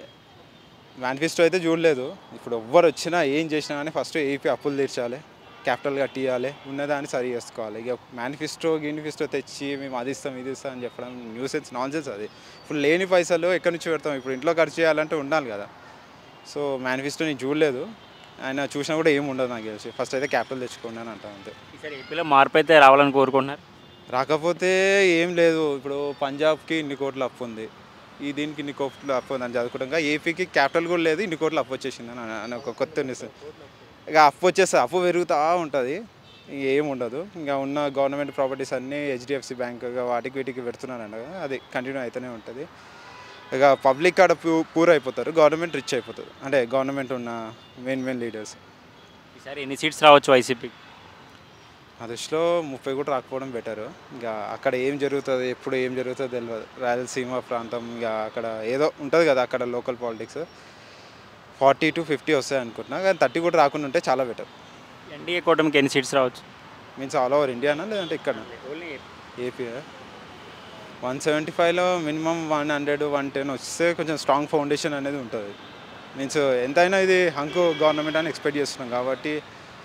[SPEAKER 4] మేనిఫెస్టో అయితే చూడలేదు ఇప్పుడు ఎవ్వరు వచ్చినా ఏం చేసినా కానీ ఫస్ట్ ఏపీ అప్పులు తీర్చాలి క్యాపిటల్ కట్టియాలి ఉన్నదాన్ని సరి చేసుకోవాలి ఇక మేనిఫెస్టో గినిఫెస్టో తెచ్చి మేము అది ఇస్తాం ఇది ఇస్తాం అని చెప్పడం న్యూసెన్స్ నాన్సెన్స్ అది ఇప్పుడు లేని పైసలు ఎక్కడి నుంచి పెడతాం ఇప్పుడు ఇంట్లో ఖర్చు చేయాలంటే ఉండాలి కదా సో మేనిఫెస్టో నేను చూడలేదు ఆయన చూసినా కూడా ఏం ఉండదు నాకు తెలిసి ఫస్ట్ అయితే క్యాపిటల్ తెచ్చుకోండి అని అంటాను అంతే
[SPEAKER 1] ఈసారి ఏపీలో మార్పు అయితే రావాలని కోరుకుంటున్నారు
[SPEAKER 4] రాకపోతే ఏం లేదు ఇప్పుడు పంజాబ్కి ఇన్ని కోట్ల అప్పు ఉంది ఈ దీనికి ఇన్ని కోట్ల అప్పు ఉంది అని చదువుకోవడంగా ఏపీకి క్యాపిటల్ కూడా లేదు ఇన్ని కోట్ల అప్పు వచ్చేసింది అని అని ఒక కొత్త న్యూస్ ఇక అప్పు వచ్చేస్తే అప్పు పెరుగుతూ ఉంటుంది ఏం ఉండదు ఇంకా ఉన్న గవర్నమెంట్ ప్రాపర్టీస్ అన్నీ హెచ్డిఎఫ్సి బ్యాంక్ వాటికి వీటికి పెడుతున్నారంట కదా అది కంటిన్యూ అవుతూనే ఉంటుంది ఇక పబ్లిక్ కాడ పూర్ అయిపోతారు గవర్నమెంట్ రిచ్ అయిపోతుంది అంటే గవర్నమెంట్ ఉన్న మెయిన్ మెయిన్ లీడర్స్
[SPEAKER 1] ఈసారి ఎన్ని సీట్స్ రావచ్చు వైసీపీకి
[SPEAKER 4] ఆ దృష్టిలో ముప్పై కూడా రాకపోవడం బెటర్ ఇంకా అక్కడ ఏం జరుగుతుంది ఎప్పుడు ఏం జరుగుతుందో తెలియదు రాయలసీమ ప్రాంతం ఇంకా అక్కడ ఏదో ఉంటుంది కదా అక్కడ local politics forty two fifty వస్తాయి అనుకుంటున్నా కానీ థర్టీ కూడా రాకుండా ఉంటే చాలా బెటర్
[SPEAKER 1] ఎన్డీఏ కూటమికి ఎన్ని సీట్స్ రావచ్చు
[SPEAKER 4] మీన్స్ ఆల్ ఓవర్ ఇండియానా లేదంటే ఇక్కడ ఏపీ వన్ సెవెంటీ ఫైవ్లో minimum one hundred one ten వస్తే కొంచెం స్ట్రాంగ్ ఫౌండేషన్ అనేది ఉంటుంది మీన్స్ ఎంతైనా ఇది హంకు గవర్నమెంట్ అని ఎక్స్పెక్ట్ చేస్తున్నాం కాబట్టి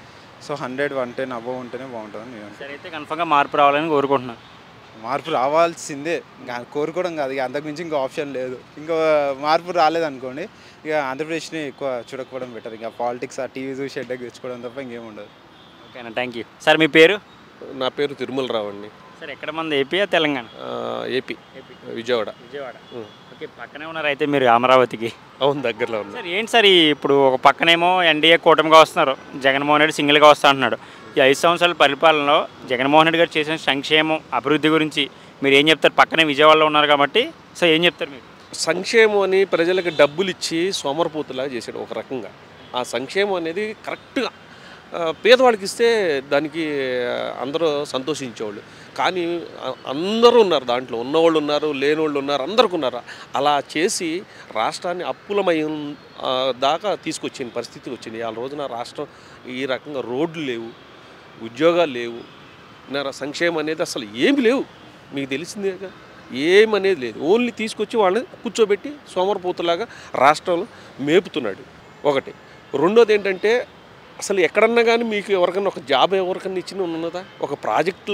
[SPEAKER 4] so hundred one ten above ఉంటేనే బాగుంటుంది నేను
[SPEAKER 1] ఈసారి అయితే కన్ఫర్మ్గా మార్పు రావాలని కోరుకుంటున్నారు
[SPEAKER 4] మార్పు రావాల్సిందే ఇంకా కోరుకోవడం కాదు ఇక అంతకుమించి ఇంకో ఆప్షన్ లేదు ఇంకో మార్పు రాలేదనుకోండి ఇక ఆంధ్రప్రదేశ్ని ఎక్కువ చూడకపోవడం బెటర్ ఇంకా పాలిటిక్స్ ఆ టీవీ చూసి హెడ్డకి తెచ్చుకోవడం తప్ప ఇంకేం ఉండదు
[SPEAKER 1] ఓకేనా థ్యాంక్ యూ సార్ మీ పేరు
[SPEAKER 5] నా పేరు తిరుమలరావు అండి
[SPEAKER 1] సార్ ఎక్కడ మంది ఏపీ తెలంగాణ
[SPEAKER 5] ఆ, ఏపీ విజయవాడ
[SPEAKER 1] విజయవాడ
[SPEAKER 5] ఉం.
[SPEAKER 1] ఓకే పక్కనే ఉన్నారు అయితే మీరు అమరావతికి
[SPEAKER 5] అవును దగ్గరలో ఉంది
[SPEAKER 1] సార్ ఏంటి సార్ ఈ ఇప్పుడు ఒక పక్కనేమో ఎన్డీఏ కూటమిగా వస్తున్నారు జగన్మోహన్ రెడ్డి సింగిల్గా వస్తా అంటున్నాడు ఈ ఐదు సంవత్సరాల పరిపాలనలో జగన్మోహన్ రెడ్డి గారు చేసిన సంక్షేమం అభివృద్ధి గురించి మీరు ఏం చెప్తారు పక్కనే విజయవాడలో ఉన్నారు కాబట్టి సో ఏం చెప్తారు మీరు
[SPEAKER 5] సంక్షేమం అని ప్రజలకు డబ్బులు ఇచ్చి సోమరపోతులాగా చేశాడు ఒక రకంగా ఆ సంక్షేమం అనేది కరెక్ట్గా ఆ, పేదవాడికి ఇస్తే దానికి ఆ, అందరూ సంతోషించేవాళ్ళు కానీ ఆ, అందరూ ఉన్నారు దాంట్లో ఉన్నవాళ్ళు ఉన్నారు లేనివాళ్ళు ఉన్నారు అందరికి ఉన్నారు అలా చేసి రాష్ట్రాన్ని అప్పులమయం ఆ, దాకా తీసుకొచ్చిన పరిస్థితి వచ్చింది ఆ రోజున రాష్ట్రం ఈ రకంగా రోడ్లు లేవు ఉద్యోగాలు లేవు నా సంక్షేమం అనేది అసలు ఏమి లేవు మీకు తెలిసిందే కదా ఏమనేది లేదు ఓన్లీ తీసుకొచ్చి వాళ్ళని కూర్చోబెట్టి సోమరపోతులాగా రాష్ట్రంలో మేపుతున్నాడు ఒకటి రెండోది ఏంటంటే అసలు ఎక్కడన్నా కానీ మీకు ఎవరికన్నా ఒక జాబ్ ఎవరికన్నా ఇచ్చిన ఉన్నదా ఒక ప్రాజెక్టు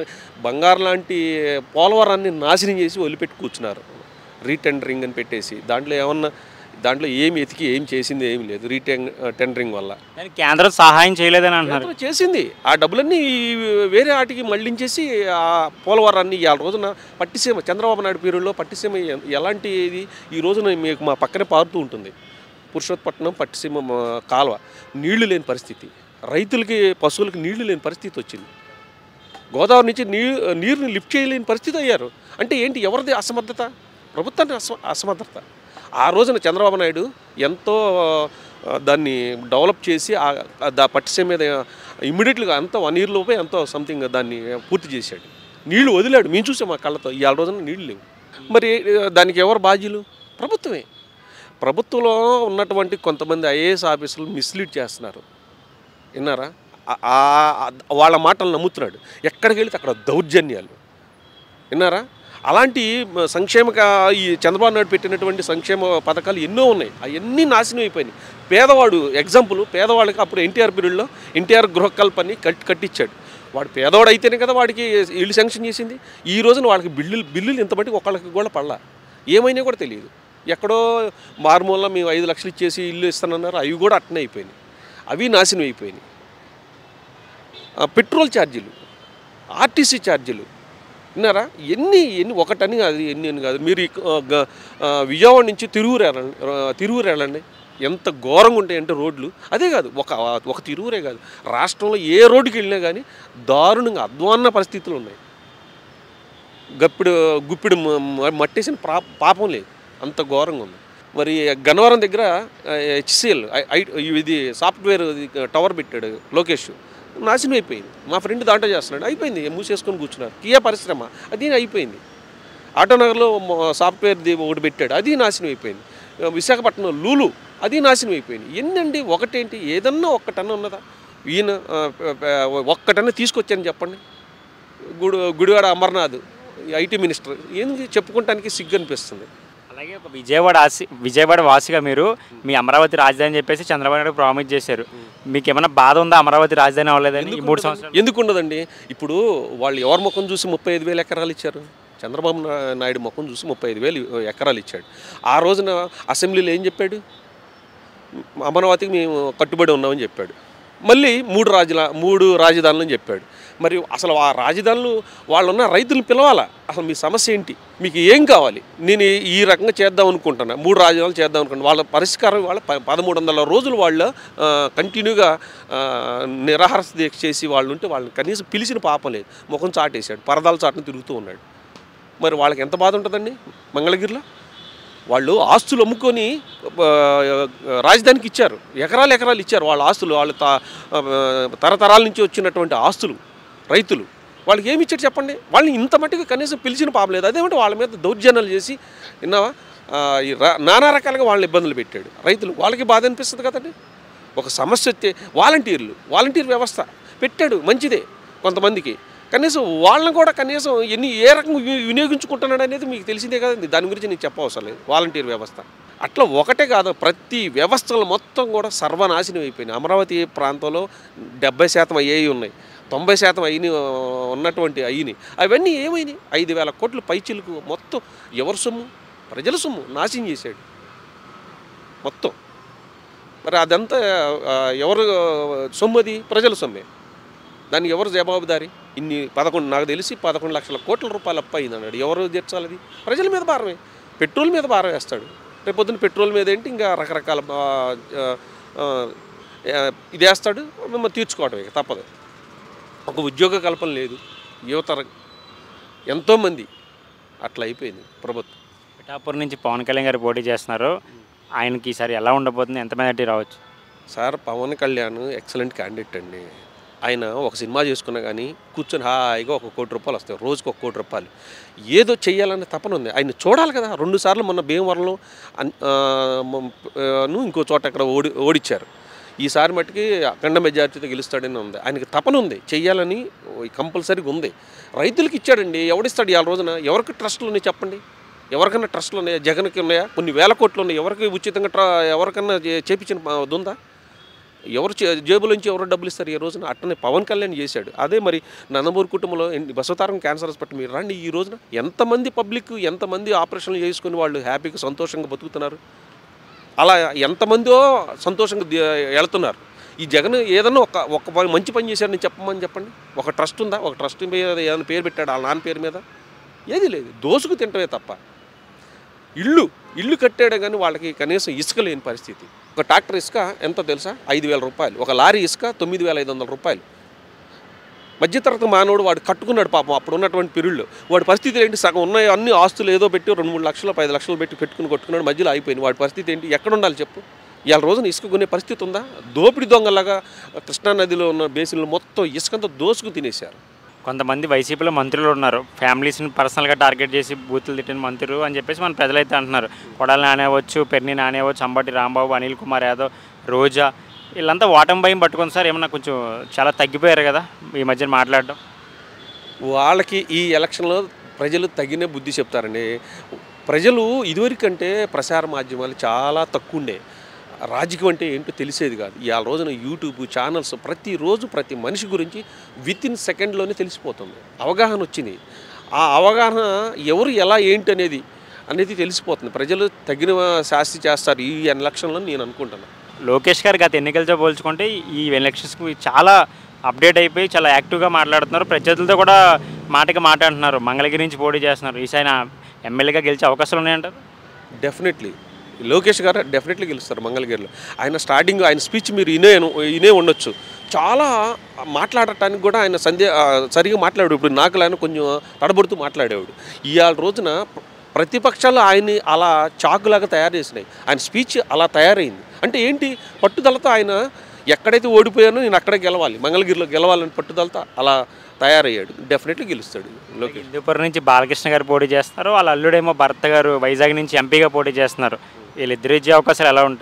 [SPEAKER 5] బంగారు లాంటి పోలవరాన్ని నాశనం చేసి వదిలిపెట్టి కూర్చున్నారు రీటెండరింగ్ అని పెట్టేసి దాంట్లో ఏమన్నా దాంట్లో ఏమి ఎతికి ఏం చేసింది ఏమి లేదు రీటెన్ టెండరింగ్ వల్ల
[SPEAKER 1] కానీ కేంద్రం సహాయం చేయలేదని అంటున్నారు
[SPEAKER 5] కేంద్రం చేసింది ఆ డబ్బులన్నీ ఈ వేరే ఆటికి మళ్ళించేసి ఆ పోలవరాన్ని ఇవాళ రోజున పట్టిసీమ చంద్రబాబు నాయుడు పీరియడ్లో పట్టిసీమ ఎ- ఎలాంటి ఇది ఈ రోజున మీకు మా పక్కనే పారుతూ ఉంటుంది పురుషోత్పట్నం పట్టిసీమ మా కాలువ నీళ్లు లేని పరిస్థితి రైతులకి పశువులకి నీళ్లు లేని పరిస్థితి వచ్చింది గోదావరి నుంచి నీ నీరుని లిఫ్ట్ చేయలేని పరిస్థితి అయ్యారు అంటే ఏంటి ఎవరిది అసమర్థత ప్రభుత్వాన్ని అస అసమర్థత ఆ రోజున చంద్రబాబు నాయుడు ఎంతో ఆ, దాన్ని డెవలప్ చేసి ఆ ఆ దా పట్టిసే మీద ఇమ్మీడియట్గా అంత వన్ ఇయర్ లోపే ఎంతో సంథింగ్ దాన్ని పూర్తి చేశాడు నీళ్లు వదిలాడు మేము చూసాం మా కళ్ళతో ఇవాళ రోజున నీళ్లు లేవు మరి ఆ, దానికి ఎవరు బాధ్యులు ప్రభుత్వమే ప్రభుత్వంలో ఉన్నటువంటి కొంతమంది ఐఏఎస్ ఆఫీసులు మిస్లీడ్ చేస్తున్నారు విన్నారా ఆ- ఆ- ఆ- వాళ్ళ మాటలు నమ్ముతున్నాడు ఎక్కడికి వెళితే అక్కడ దౌర్జన్యాలు విన్నారా అలాంటి మ- సంక్షేమ కా- ఈ చంద్రబాబు నాయుడు పెట్టినటువంటి సంక్షేమ పథకాలు ఎన్నో ఉన్నాయి అవన్నీ నాశనం అయిపోయినాయి పేదవాడు ఎగ్జాంపుల్ పేదవాళ్ళకి అప్పుడు ఎన్టీఆర్ పీరియడ్లో ఎన్టీఆర్ గృహకల్పని కట్ కట్టించాడు వాడు పేదవాడు అయితేనే కదా వాడికి ఇల్లు శాంక్షన్ చేసింది ఈ రోజున వాళ్ళకి బిల్లులు బిల్లులు ఇంత మటుకు ఒకళ్ళకి కూడా పడలా ఏమైనా కూడా తెలియదు ఎక్కడో మారుమూల మేము ఐదు లక్షలు ఇచ్చేసి ఇల్లు ఇస్తానన్నారు అవి కూడా అట్నే అయిపోయినాయి అవి నాశనం అయిపోయినాయి ఆ, పెట్రోల్ ఛార్జీలు ఆర్టీసీ ఛార్జీలు విన్నారా ఎన్ని ఎన్ని ఒకటని కాదు ఎన్ని అని కాదు మీరు ఇక- ఆ, గ- ఆ, విజయవాడ నుంచి తిరువురు వెళ్ళండి ఆ, తిరువురు వెళ్ళండి ఎంత ఘోరంగా ఉంటాయంటే రోడ్లు అదే కాదు ఒక ఒక తిరువురే కాదు రాష్ట్రంలో ఏ రోడ్డుకి వెళ్ళినా కానీ దారుణంగా అధ్వాన్న పరిస్థితులు ఉన్నాయి గప్పుడు గుప్పిడి మ- మ- మట్టేసిన ప్రా పాపం లేదు అంత ఘోరంగా ఉంది మరి గన్నవరం దగ్గర హెచ్సిఎల్ ఇది సాఫ్ట్వేర్ ఇది టవర్ పెట్టాడు లోకేష్ నాశనం అయిపోయింది మా ఫ్రెండ్ దాంట్లో చేస్తున్నాడు అయిపోయింది మూసేసుకొని కూర్చున్నారు కియా పరిశ్రమ అది అయిపోయింది ఆటోనగర్లో మ- సాఫ్ట్వేర్ది ఒకటి పెట్టాడు అది నాశనం అయిపోయింది విశాఖపట్నం లూలు అది నాశనం అయిపోయింది ఎన్నండి ఒకటేంటి ఏదన్నా ఒక్కటన్నా ఉన్నదా ఈయన ఆ, ప- ప- ఒక్కటన్నా తీసుకొచ్చాను చెప్పండి గుడి గుడివాడ అమర్నాథ్ ఐటీ మినిస్టర్ ఏంది చెప్పుకోవటానికి సిగ్గు అనిపిస్తుంది
[SPEAKER 1] అలాగే ఒక విజయవాడ ఆసి విజయవాడ వాసిగా మీరు మీ అమరావతి రాజధాని చెప్పేసి చంద్రబాబు నాయుడు ప్రామిస్ చేశారు మీకు ఏమైనా బాధ ఉందా అమరావతి రాజధాని అవ్వలేదని ఈ మూడు సంవత్సరాలు
[SPEAKER 5] ఎందుకు ఉండదండి ఇప్పుడు వాళ్ళు ఎవరి ముఖం చూసి ముప్పై ఐదు వేలు ఎకరాలు ఇచ్చారు చంద్రబాబు నా- నాయుడు ముఖం చూసి ముప్పై ఐదు వేలు ఎకరాలు ఇచ్చాడు ఆ రోజున అసెంబ్లీలో ఏం చెప్పాడు అమరావతికి మేము కట్టుబడి ఉన్నామని చెప్పాడు మళ్ళీ మూడు రాజుల మూడు రాజధానులని చెప్పాడు మరి అసలు ఆ రాజధానులు వాళ్ళు ఉన్న రైతులు పిలవాలా అసలు మీ సమస్య ఏంటి మీకు ఏం కావాలి నేను ఈ- ఈ రకంగా చేద్దాం అనుకుంటున్నా మూడు రాజధానులు చేద్దాం అనుకుంటున్నా వాళ్ళ పరిష్కారం వాళ్ళ ప- పదమూడు వందల రోజులు వాళ్ళు కంటిన్యూగా నిరాహార దీక్ష చేసి వాళ్ళు ఉంటే వాళ్ళని కనీసం పిలిచిన పాపం లేదు ముఖం చాటేశాడు పరదాల చాటును తిరుగుతూ ఉన్నాడు మరి వాళ్ళకి ఎంత బాధ ఉంటుందండి మంగళగిరిలో వాళ్ళు ఆస్తులు అమ్ముకొని ఆ, రాజధానికి ఇచ్చారు ఎకరాలు ఎకరాలు ఇచ్చారు వాళ్ళ ఆస్తులు వాళ్ళ త- ఆ, తరతరాల నుంచి వచ్చినటువంటి ఆస్తులు రైతులు వాళ్ళకి ఏమి ఇచ్చారు చెప్పండి వాళ్ళని ఇంత మట్టుకు కనీసం పిలిచిన పాపం లేదు అదేమంటే వాళ్ళ మీద దౌర్జన్యాలు చేసి విన్నావా ఆ, ఈ రా- నానా రకాలుగా వాళ్ళని ఇబ్బందులు పెట్టాడు రైతులు వాళ్ళకి బాధ అనిపిస్తుంది కదండి ఒక సమస్య వస్తే వాలంటీర్లు వాలంటీర్ వ్యవస్థ పెట్టాడు మంచిదే కొంతమందికి కనీసం వాళ్ళని కూడా కనీసం ఎన్ని ఏ రకంగా వి- వినియోగించుకుంటున్నాడు అనేది మీకు తెలిసిందే కదండి దాని గురించి నేను చెప్పవసరం లేదు వాలంటీర్ వ్యవస్థ అట్లా ఒకటే కాదు ప్రతి వ్యవస్థలు మొత్తం కూడా సర్వనాశనం అయిపోయినాయి అమరావతి ప్రాంతంలో డెబ్బై శాతం అయ్యేవి ఉన్నాయి తొంభై శాతం అయిన ఉన్నటువంటి అయినాయి అవన్నీ ఏమైనాయి ఐదు వేల కోట్ల పైచిలకు మొత్తం ఎవరి సొమ్ము ప్రజల సొమ్ము నాశనం చేశాడు మొత్తం మరి అదంతా ఆ, ఎవరు సొమ్ము అది ప్రజల సొమ్మే దానికి ఎవరు జవాబుదారి ఇన్ని పదకొండు నాకు తెలిసి పదకొండు లక్షల కోట్ల రూపాయలు అప్పు అయింది అన్నాడు ఎవరు తీర్చాలి అది ప్రజల మీద భారమే పెట్రోల్ మీద భారం వేస్తాడు రేపు పొద్దున్న పెట్రోల్ మీద ఏంటి ఇంకా రకరకాల ఆ, ఆ, ఆ, ఇది వేస్తాడు మిమ్మల్ని తీర్చుకోవటం ఇక తప్పదు ఒక ఉద్యోగ కల్పన లేదు యువతర ఎంతోమంది అట్లా అయిపోయింది ప్రభుత్వం
[SPEAKER 1] పిఠాపురం నుంచి పవన్ కళ్యాణ్ గారు పోటీ చేస్తున్నారు ఆయనకి ఈసారి ఎలా ఉండబోతుంది ఎంత మెజార్టీ రావచ్చు
[SPEAKER 5] sir Pawan Kalyan excellent candidate అండి ఆయన ఒక సినిమా చేసుకున్నా కానీ కూర్చొని హాయిగా ఒక కోటి రూపాయలు వస్తాయి రోజుకి ఒక కోటి రూపాయలు ఏదో చెయ్యాలనే తపన ఉంది ఆయన చూడాలి కదా రెండు సార్లు మొన్న భీమవరంలో అన్- ఆ, మ- ఆ, ను ఇంకో చోట అక్కడ ఓడి ఓడిచ్చారు ఈసారి మట్టుకి అఖండ మెజార్టీతో గెలుస్తాడని ఉంది ఆయనకి తపన ఉంది చెయ్యాలని కంపల్సరీగా ఉంది రైతులకు ఇచ్చాడండి ఎవడిస్తాడు ఇవాళ రోజున ఎవరికి ట్రస్టులు ఉన్నాయి చెప్పండి ఎవరికన్నా ట్రస్టులు ఉన్నాయా జగన్కి ఉన్నాయా కొన్ని వేల కోట్లు ఉన్నాయి ఎవరికి ఉచితంగా ట్ర ఎవరికన్నా చే- చేపించిన ప- అది ఉందా ఎవరు చే- జేబులోంచి ఎవరు డబ్బులు ఇస్తారు ఈ రోజున అట్టనే పవన్ కళ్యాణ్ చేశాడు అదే మరి నందమూరి కుటుంబంలో ఎన్ని- బసవతారం క్యాన్సర్ హాస్పిటల్ మీరు రండి ఈ రోజున ఎంతమంది పబ్లిక్ ఎంతమంది ఆపరేషన్లు చేసుకుని వాళ్ళు హ్యాపీగా సంతోషంగా బతుకుతున్నారు అలా ఎంతమందో సంతోషంగా ది- వెళ్తున్నారు ఈ జగన్ ఏదన్నా ఒక ఒక పని- మంచి పని చేశారని చెప్పమని చెప్పండి ఒక ట్రస్ట్ ఉందా ఒక ట్రస్ట్ మీద ఏదైనా పేరు పెట్టాడు వాళ్ళ నాన్న పేరు మీద ఏది లేదు దోసుకు తింటమే తప్ప ఇల్లు ఇల్లు కట్టాడు కానీ వాళ్ళకి కనీసం ఇసుక లేని పరిస్థితి ఒక ట్రాక్టర్ ఇసుక ఎంతో తెలుసా ఐదు వేల రూపాయలు ఒక లారీ ఇసుక తొమ్మిది వేల ఐదు వందల రూపాయలు మధ్యతరగతి మానవుడు వాడు కట్టుకున్నాడు పాపం అప్పుడు ఉన్నటువంటి పిరుళ్ళు వాడి పరిస్థితి ఏంటి సగం ఉన్న అన్ని ఆస్తులు ఏదో పెట్టి రెండు మూడు లక్షలు ఐదు లక్షలు పెట్టి పెట్టుకుని కొట్టుకున్నాడు మధ్యలో అయిపోయింది వాడి పరిస్థితి ఏంటి ఎక్కడ ఉండాలి చెప్పు ఇవాళ రోజున ఇసుక కొనే పరిస్థితి ఉందా దోపిడి దొంగలాగా కృష్ణానదిలో ఉన్న బేసిన్లు మొత్తం ఇసుకంతా దోసుకు తినేశారు
[SPEAKER 1] కొంతమంది వైసీపీలో మంత్రులు ఉన్నారు ఫ్యామిలీస్ని పర్సనల్గా టార్గెట్ చేసి బూతులు తిట్టిన మంత్రులు అని చెప్పేసి మన ప్రజలైతే అంటున్నారు కొడాలి నానేవచ్చు పెర్ని నానేవచ్చు అంబటి రాంబాబు అనిల్ కుమార్ యాదవ్ రోజా వీళ్ళంతా ఓటమి భయం పట్టుకొని సార్ ఏమన్నా కొంచెం చాలా తగ్గిపోయారు కదా ఈ మధ్యన మాట్లాడడం
[SPEAKER 5] వాళ్ళకి ఈ ఎలక్షన్లో ప్రజలు తగిన బుద్ధి చెప్తారండి ప్రజలు ఇదివరకంటే ప్రసార మాధ్యమాలు చాలా తక్కువ ఉండే రాజకీయం అంటే ఏంటో తెలిసేది కాదు ఇవాళ రోజున యూట్యూబ్ ఛానల్స్ ప్రతిరోజు ప్రతి మనిషి గురించి విత్ ఇన్ సెకండ్లోనే తెలిసిపోతుంది అవగాహన వచ్చింది ఆ అవగాహన ఎవరు ఎలా ఏంటి అనేది అనేది తెలిసిపోతుంది ప్రజలు తగిన శాస్తి చేస్తారు ఈ ఎలక్షన్లో నేను అనుకుంటున్నాను
[SPEAKER 1] లోకేష్ గారు గత ఎన్నికలతో పోల్చుకుంటే ఈ ఎలక్షన్స్కి చాలా అప్డేట్ అయిపోయి చాలా యాక్టివ్గా మాట్లాడుతున్నారు ప్రత్యర్థులతో కూడా మాటకి మాట అంటున్నారు మంగళగిరి నుంచి పోటీ చేస్తున్నారు ఈసారి ఎమ్మెల్యేగా గెలిచే అవకాశాలు ఉన్నాయంటారు
[SPEAKER 5] డెఫినెట్లీ లోకేష్ గారు డెఫినెట్లీ గెలుస్తారు మంగళగిరిలో ఆయన స్టార్టింగ్ ఆయన స్పీచ్ మీరు ఇనే ఇనే ఉండొచ్చు చాలా మాట్లాడటానికి కూడా ఆయన సందే ఆ, సరిగా మాట్లాడాడు ఇప్పుడు నాకు ఆయన కొంచెం తడబడుతూ మాట్లాడేవాడు ఇవాళ రోజున ప్ర- ప్రతిపక్షాలు ఆయన్ని అలా చాకులాగా తయారు చేసినాయి ఆయన స్పీచ్ అలా తయారైంది అంటే ఏంటి పట్టుదలతో ఆయన ఎక్కడైతే ఓడిపోయానో నేను అక్కడే గెలవాలి మంగళగిరిలో గెలవాలని పట్టుదలతో అలా తయారయ్యాడు డెఫినెట్లీ గెలుస్తాడు లోకేష్
[SPEAKER 1] హిందూపురం నుంచి బాలకృష్ణ గారు పోటీ చేస్తున్నారు వాళ్ళ అల్లుడేమో భర్త గారు వైజాగ్ నుంచి ఎంపీగా పోటీ చేస్తున్నారు వీళ్ళిద్దరు ఇచ్చే అవకాశాలు ఎలా ఉంటాయి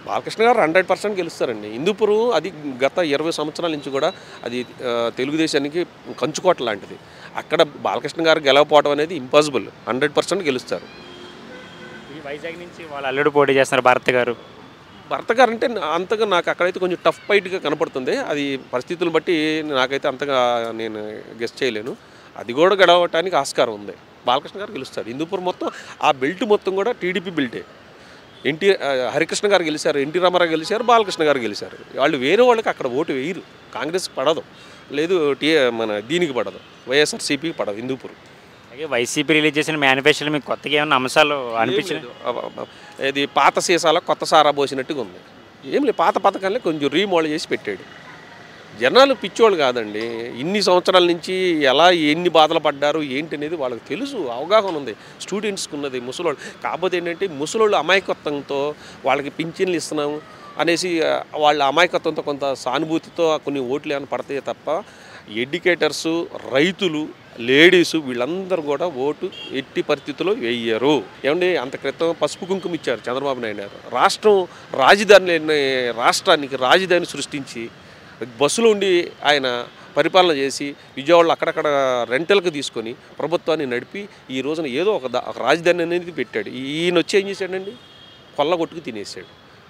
[SPEAKER 5] బాలకృష్ణ గారు హండ్రెడ్ పర్సెంట్ గెలుస్తారండి హిందూపురు అది గత ఇరవై సంవత్సరాల నుంచి కూడా అది ఆ, తెలుగుదేశానికి కంచుకోట లాంటిది అక్కడ బాలకృష్ణ గారు గెలవపోవడం అనేది ఇంపాసిబుల్ హండ్రెడ్ పర్సెంట్ గెలుస్తారు
[SPEAKER 1] ఈ వైజాగ్ నుంచి వాళ్ళ అల్లుడు పోటీ చేస్తున్నారు భరత్ గారు
[SPEAKER 5] భర్త గారు అంటే నా- అంతగా నాకు అక్కడైతే కొంచెం టఫ్ ఫైట్గా కనపడుతుంది అది పరిస్థితులను బట్టి నాకైతే అంతగా నేను గెస్ట్ చేయలేను అది కూడా గడవటానికి ఆస్కారం ఉంది బాలకృష్ణ గారు గెలుస్తారు హిందూపూర్ మొత్తం ఆ బెల్ట్ మొత్తం కూడా టీడీపీ బెల్టే ఎన్టీ ఆ, హరికృష్ణ గారు గెలిచారు ఎన్టీ రామారావు గెలిచారు బాలకృష్ణ గారు గెలిచారు వాళ్ళు వేరే వాళ్ళకి అక్కడ ఓటు వేయరు కాంగ్రెస్ పడదు లేదు టీ మన దీనికి పడదు వైఎస్ఆర్సీపీకి పడదు హిందూపూర్
[SPEAKER 1] అలాగే వైసీపీ రిలీజ్ చేసిన మేనిఫెస్టోలో మీకు కొత్తగా ఏమైనా అంశాలు అనిపించినాయి
[SPEAKER 5] అనిపించలేదు ఇది పాత సీసాలో కొత్త సారా పోసినట్టుగా ఉంది ఏం లేదు పాత పథకాలే కొంచెం రీమోడల్ చేసి పెట్టాడు జనాలు పిచ్చోళ్ళు కాదండి ఇన్ని సంవత్సరాల నుంచి ఎలా ఎన్ని బాధలు పడ్డారు ఏంటి అనేది వాళ్ళకి తెలుసు అవగాహన ఉంది స్టూడెంట్స్కి ఉన్నది ముసలోళ్ళు కాకపోతే ఏంటంటే ముసలోళ్ళు అమాయకత్వంతో వాళ్ళకి పింఛన్లు ఇస్తున్నాము అనేసి ఆ, వాళ్ళ అమాయకత్వంతో కొంత సానుభూతితో కొన్ని ఓట్లు ఏమైనా పడతాయి తప్ప ఎడ్యుకేటర్సు రైతులు లేడీసు వీళ్ళందరూ కూడా ఓటు ఎట్టి పరిస్థితుల్లో వేయరు ఏమండి అంత క్రితం పసుపు కుంకుమ ఇచ్చారు చంద్రబాబు నాయుడు గారు రాష్ట్రం రాజధాని లేని రాష్ట్రానికి రాజధాని సృష్టించి బస్సులో ఉండి ఆయన పరిపాలన చేసి విజయవాడలో అక్కడక్కడ రెంటల్కి తీసుకొని ప్రభుత్వాన్ని నడిపి ఈ రోజున ఏదో ఒక దా- ఒక రాజధాని అనేది పెట్టాడు ఈయన వచ్చి ఏం చేశాడండి కొల్లగొట్టుకు తినేసాడు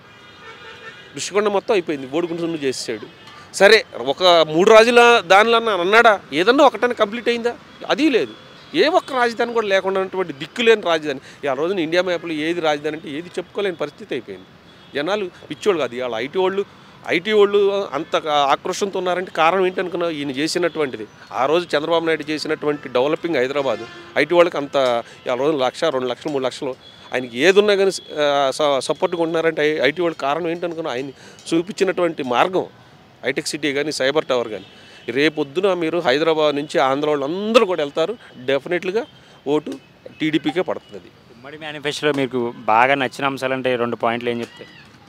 [SPEAKER 5] ఋషికొండ మొత్తం అయిపోయింది బోడిగుండు చేసాడు సరే ఒక మూడు రాజుల దానిలో అన్నాడా ఏదన్నా ఒకటని కంప్లీట్ అయిందా అది లేదు ఏ ఒక్క రాజధాని కూడా లేకుండా ఉన్నటువంటి దిక్కులేని రాజధాని ఆ రోజున ఇండియా మ్యాప్లో ఏది రాజధాని అంటే ఏది చెప్పుకోలేని పరిస్థితి అయిపోయింది జనాలు పిచ్చోళ్ళు కాదు ఇవాళ ఐటీ వాళ్ళు ఐటీ వాళ్ళు అంత ఆక్రోషంతో ఉన్నారంటే కారణం ఏంటనుకున్నావు ఈయన చేసినటువంటిది ఆ రోజు చంద్రబాబు నాయుడు చేసినటువంటి డెవలపింగ్ హైదరాబాద్ ఐటీ వాళ్ళకి అంత ఆ రోజు లక్ష రెండు లక్షలు మూడు లక్షలు ఆయనకి ఏది ఉన్నా కానీ సపోర్ట్గా ఉంటున్నారంటే ఐ- ఐటీ వాళ్ళకి కారణం ఏంటనుకున్నా ఆయన చూపించినటువంటి మార్గం హైటెక్ సిటీ కానీ సైబర్ టవర్ కానీ రేపొద్దున మీరు హైదరాబాద్ నుంచి ఆంధ్ర వాళ్ళు అందరూ కూడా వెళ్తారు డెఫినెట్లీగా ఓటు టీడీపీకే పడుతుంది అది
[SPEAKER 1] ఉమ్మడి మేనిఫెస్టోలో మీకు బాగా నచ్చిన అంశాలు అంటే రెండు పాయింట్లు ఏం చెప్తే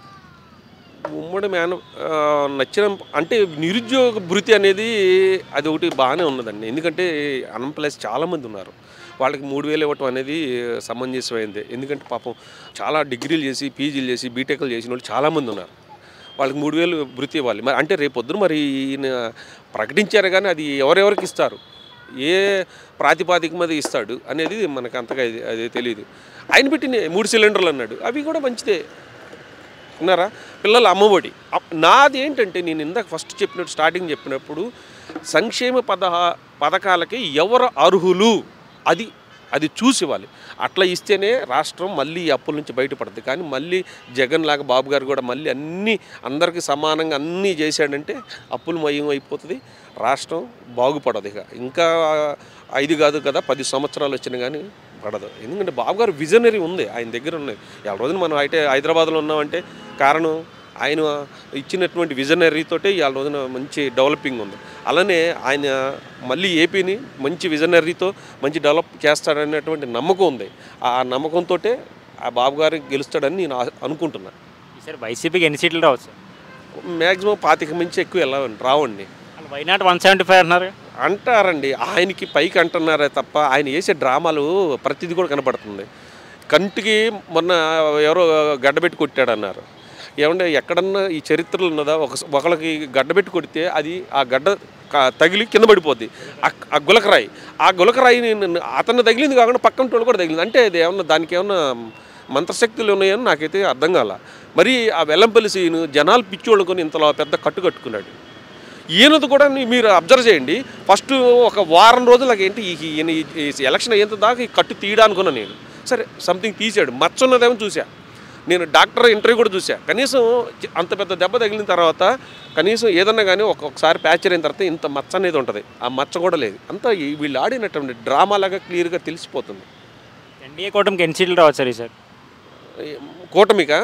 [SPEAKER 5] ఉమ్మడి మేన ఆ, నచ్చిన అంటే నిరుద్యోగ భృతి అనేది అది ఒకటి బాగానే ఉన్నదండి ఎందుకంటే అన్ఎంప్లాయ్స్ చాలామంది ఉన్నారు వాళ్ళకి మూడు వేలు ఇవ్వటం అనేది సమంజసమైంది ఎందుకంటే పాపం చాలా డిగ్రీలు చేసి పీజీలు చేసి బీటెక్లు చేసిన వాళ్ళు చాలామంది ఉన్నారు వాళ్ళకి మూడు వేలు భృతి ఇవ్వాలి మరి అంటే రేపు పొద్దున మరి ఈయన ప్రకటించారు కానీ అది ఎవరెవరికి ఇస్తారు ఏ ప్రాతిపాదిక మీద ఇస్తాడు అనేది మనకు అంతగా ఇది అది తెలియదు ఆయన పెట్టిన మూడు సిలిండర్లు అన్నాడు అవి కూడా మంచిదే విన్నారా పిల్లల అమ్మఒడి అప్- నాది ఏంటంటే నేను ఇందాక ఫస్ట్ చెప్పినట్టు స్టార్టింగ్ చెప్పినప్పుడు సంక్షేమ పద పథకాలకి ఎవరు అర్హులు అది అది చూసి ఇవ్వాలి అట్లా ఇస్తేనే రాష్ట్రం మళ్ళీ ఈ అప్పుల నుంచి బయటపడుతుంది కానీ మళ్ళీ జగన్ లాగా బాబు గారు కూడా మళ్ళీ అన్నీ అందరికీ సమానంగా అన్నీ చేశాడంటే అప్పులు మయం అయిపోతుంది రాష్ట్రం బాగుపడదు ఇక ఇంకా ఐదు కాదు కదా పది సంవత్సరాలు వచ్చినా కానీ పడదు ఎందుకంటే బాబు గారు విజనరీ ఉంది ఆయన దగ్గర ఉన్నాయి ఈ రోజున మనం అయితే హైదరాబాద్లో ఉన్నామంటే కారణం ఆయన ఇచ్చినటువంటి విజనరీతోటే ఈ రోజున మంచి డెవలపింగ్ ఉంది అలానే ఆయన మళ్ళీ ఏపీని మంచి విజనరీతో మంచి డెవలప్ చేస్తాడనేటువంటి నమ్మకం ఉంది ఆ నమ్మకంతో ఆ బాబు గారు గెలుస్తాడని నేను ఆ- అనుకుంటున్నా
[SPEAKER 1] ఈసారి వైసీపీకి ఎన్ని సీట్లు రావచ్చు
[SPEAKER 5] మ్యాక్సిమం పాతిక మించి ఎక్కువ వెళ్ళవండి రావండి
[SPEAKER 1] వాళ్ళు వైనాట్ వన్ సెవెంటీ ఫైవ్ అన్నారు
[SPEAKER 5] అంటారండి ఆయనకి పైకి అంటున్నారే తప్ప ఆయన వేసే డ్రామాలు ప్రతిదీ కూడా కనపడుతుంది కంటికి మొన్న ఎవరో గడ్డబెట్టి కొట్టాడన్నారు ఏమంటే ఎక్కడన్నా ఈ చరిత్రలో ఉన్నదా ఒక ఒకళ్ళకి గడ్డబెట్టి కొడితే అది ఆ గడ్డ క- తగిలి కింద పడిపోద్ది ఆ- ఆ గులకరాయి ఆ గులకరాయి అతను తగిలింది కాకుండా పక్కన వాళ్ళు కూడా తగిలింది అంటే అది ఏమన్నా దానికి ఏమన్నా మంత్రశక్తులు ఉన్నాయని నాకైతే అర్థం కాల మరి ఆ వెల్లంపల్లి సీను జనాలు పిచ్చోళ్ళు కొని ఇంతలో పెద్ద కట్టు కట్టుకున్నాడు ఈయనది కూడా నీ- మీరు అబ్జర్వ్ చేయండి ఫస్ట్ ఒక వారం రోజులకి ఏంటి ఈ ఈయన ఈ- ఈ ఎలక్షన్ అయ్యేంత దాకా ఈ కట్టు తీయడా అనుకున్నాను నేను సరే సంథింగ్ తీసాడు మచ్చ ఉన్నదేమో చూసా నేను డాక్టర్ ఇంటర్వ్యూ కూడా చూసా కనీసం చి- అంత పెద్ద దెబ్బ తగిలిన తర్వాత కనీసం ఏదన్నా కానీ ఒక్కొక్కసారి ప్యాచర్ అయిన తర్వాత ఇంత మచ్చ అనేది ఉంటుంది ఆ మచ్చ కూడా లేదు అంతా ఈ- వీళ్ళు ఆడినటువంటి డ్రామా లాగా క్లియర్గా తెలిసిపోతుంది
[SPEAKER 1] ఎన్డీఏ కూటమికి ఎన్ని సీట్లు రావచ్చు సార్ ఈసారి
[SPEAKER 5] కూటమిక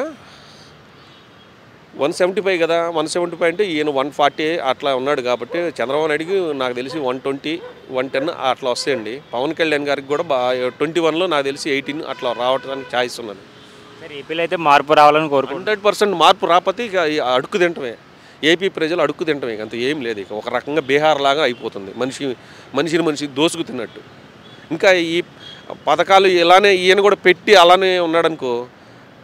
[SPEAKER 5] వన్ సెవెంటీ ఫైవ్ కదా వన్ సెవెంటీ ఫైవ్ అంటే ఈయన వన్ ఫార్టీ అట్లా ఉన్నాడు కాబట్టి చంద్రబాబు నాయుడుకి నాకు తెలిసి వన్ ట్వంటీ వన్ టెన్ అట్లా వస్తాయండి పవన్ కళ్యాణ్ గారికి కూడా బా ట్వంటీ వన్లో నాకు తెలిసి ఎయిటీన్ అట్లా రావడానికి ఛాయిస్ ఉన్నది
[SPEAKER 1] సార్ ఏపీలో అయితే మార్పు రావాలని కోరుకుంటున్నాను
[SPEAKER 5] హండ్రెడ్ పర్సెంట్ మార్పు రాకపోతే ఇక ఈ అడుక్కు తింటమే ఏపీ ప్రజలు అడుక్కు తింటమే ఇక అంత ఏం లేదు ఇక ఒక రకంగా బీహార్ లాగా అయిపోతుంది మనిషి మనిషిని మనిషి దోసుకు తిన్నట్టు ఇంకా ఈ పథకాలు ఇలానే ఈయన కూడా పెట్టి అలానే ఉన్నాడనుకో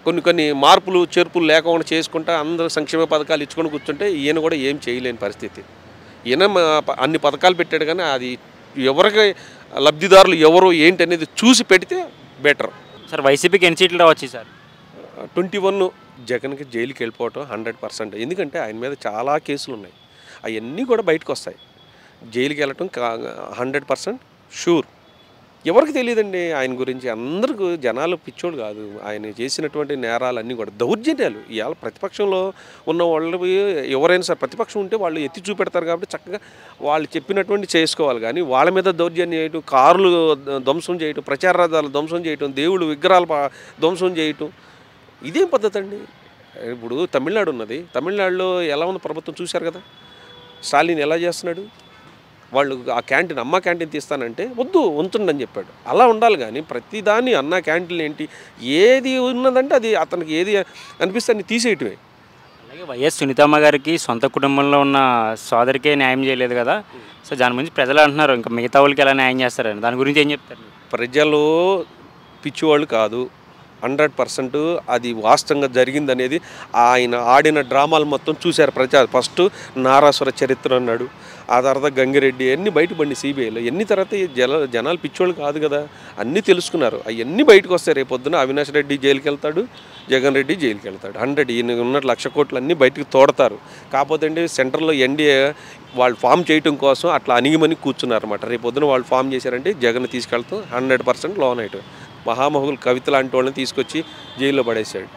[SPEAKER 5] కొన్ని కొన్ని మార్పులు చేర్పులు లేకుండా చేసుకుంటా అందరూ సంక్షేమ పథకాలు ఇచ్చుకొని కూర్చుంటే ఈయన కూడా ఏం చేయలేని పరిస్థితి ఈయన మా- ప- అన్ని పథకాలు పెట్టాడు కానీ అది ఎవరికి లబ్ధిదారులు ఎవరు ఏంటి అనేది చూసి పెడితే బెటర్
[SPEAKER 1] సార్ వైసీపీకి ఎన్ని సీట్లు రావచ్చు సార్
[SPEAKER 5] ట్వంటీ వన్ జగన్కి జైలుకి వెళ్ళిపోవటం హండ్రెడ్ పర్సెంట్ ఎందుకంటే ఆయన మీద చాలా కేసులు ఉన్నాయి అవన్నీ కూడా బయటకు వస్తాయి జైలుకి వెళ్ళటం హండ్రెడ్ పర్సెంట్ షూర్ ఎవరికి తెలియదండి ఆయన గురించి అందరికీ జనాలు పిచ్చోడు కాదు ఆయన చేసినటువంటి నేరాలన్నీ కూడా దౌర్జన్యాలు ఇవాళ ప్రతిపక్షంలో ఉన్న వాళ్ళు ఎవరైనా సరే ప్రతిపక్షం ఉంటే వాళ్ళు ఎత్తి చూపెడతారు కాబట్టి చక్కగా వాళ్ళు చెప్పినటువంటి చేసుకోవాలి కానీ వాళ్ళ మీద దౌర్జన్యం చేయటం కార్లు ధ్వంసం చేయటం ప్రచార రథాలు ధ్వంసం చేయటం దేవుడు విగ్రహాలు పా- ధ్వంసం చేయటం ఇదేం పద్ధతి అండి ఇప్పుడు తమిళనాడు ఉన్నది తమిళనాడులో ఎలా ఉంది ప్రభుత్వం చూశారు కదా స్టాలిన్ ఎలా చేస్తున్నాడు వాళ్ళు ఆ క్యాంటీన్ అమ్మ క్యాంటీన్ తీస్తానంటే వద్దు ఉంచండి అని చెప్పాడు అలా ఉండాలి కానీ ప్రతిదాన్ని అన్న క్యాంటీన్ ఏంటి ఏది ఉన్నదంటే అది అతనికి ఏది అనిపిస్తే అన్ని తీసేయటమే
[SPEAKER 1] అలాగే వైఎస్ సునీతమ్మ గారికి సొంత కుటుంబంలో ఉన్న సోదరికే న్యాయం చేయలేదు కదా సో దాని గురించి ప్రజలు అంటున్నారు ఇంకా మిగతా వాళ్ళకి ఎలా న్యాయం చేస్తారని దాని గురించి ఏం చెప్తారు మీరు?
[SPEAKER 5] ప్రజలు పిచ్చివాళ్ళు కాదు హండ్రెడ్ పర్సెంట్ అది వాస్తవంగా జరిగిందనేది ఆయన ఆడిన డ్రామాలు మొత్తం చూశారు ప్రజా ఫస్ట్ నారాసుర చరిత్ర అన్నాడు ఆ తర్వాత గంగిరెడ్డి అన్ని బయటపడి సిబిఐలో ఎన్ని తర్వాత ఈ జన జనాలు పిచ్చోళ్ళు కాదు కదా అన్నీ తెలుసుకున్నారు అవన్నీ బయటకు వస్తాయి రేపు పొద్దున అవినాష్ రెడ్డి జైలుకి వెళ్తాడు జగన్ రెడ్డి జైలుకి వెళ్తాడు హండ్రెడ్ ఈయన ఉన్న లక్ష కోట్లు అన్నీ బయటకు తోడతారు కాకపోతే అండి సెంటర్లో ఎన్డీఏ వాళ్ళు ఫామ్ చేయటం కోసం అట్లా అణిగిమని కూర్చున్నారు అనమాట రేపు పొద్దున వాళ్ళు ఫామ్ చేశారంటే జగన్ తీసుకెళ్తాం హండ్రెడ్ పర్సెంట్ లోన్ అయిట మహామహులు కవిత లాంటి వాళ్ళని తీసుకొచ్చి జైల్లో పడేశాడు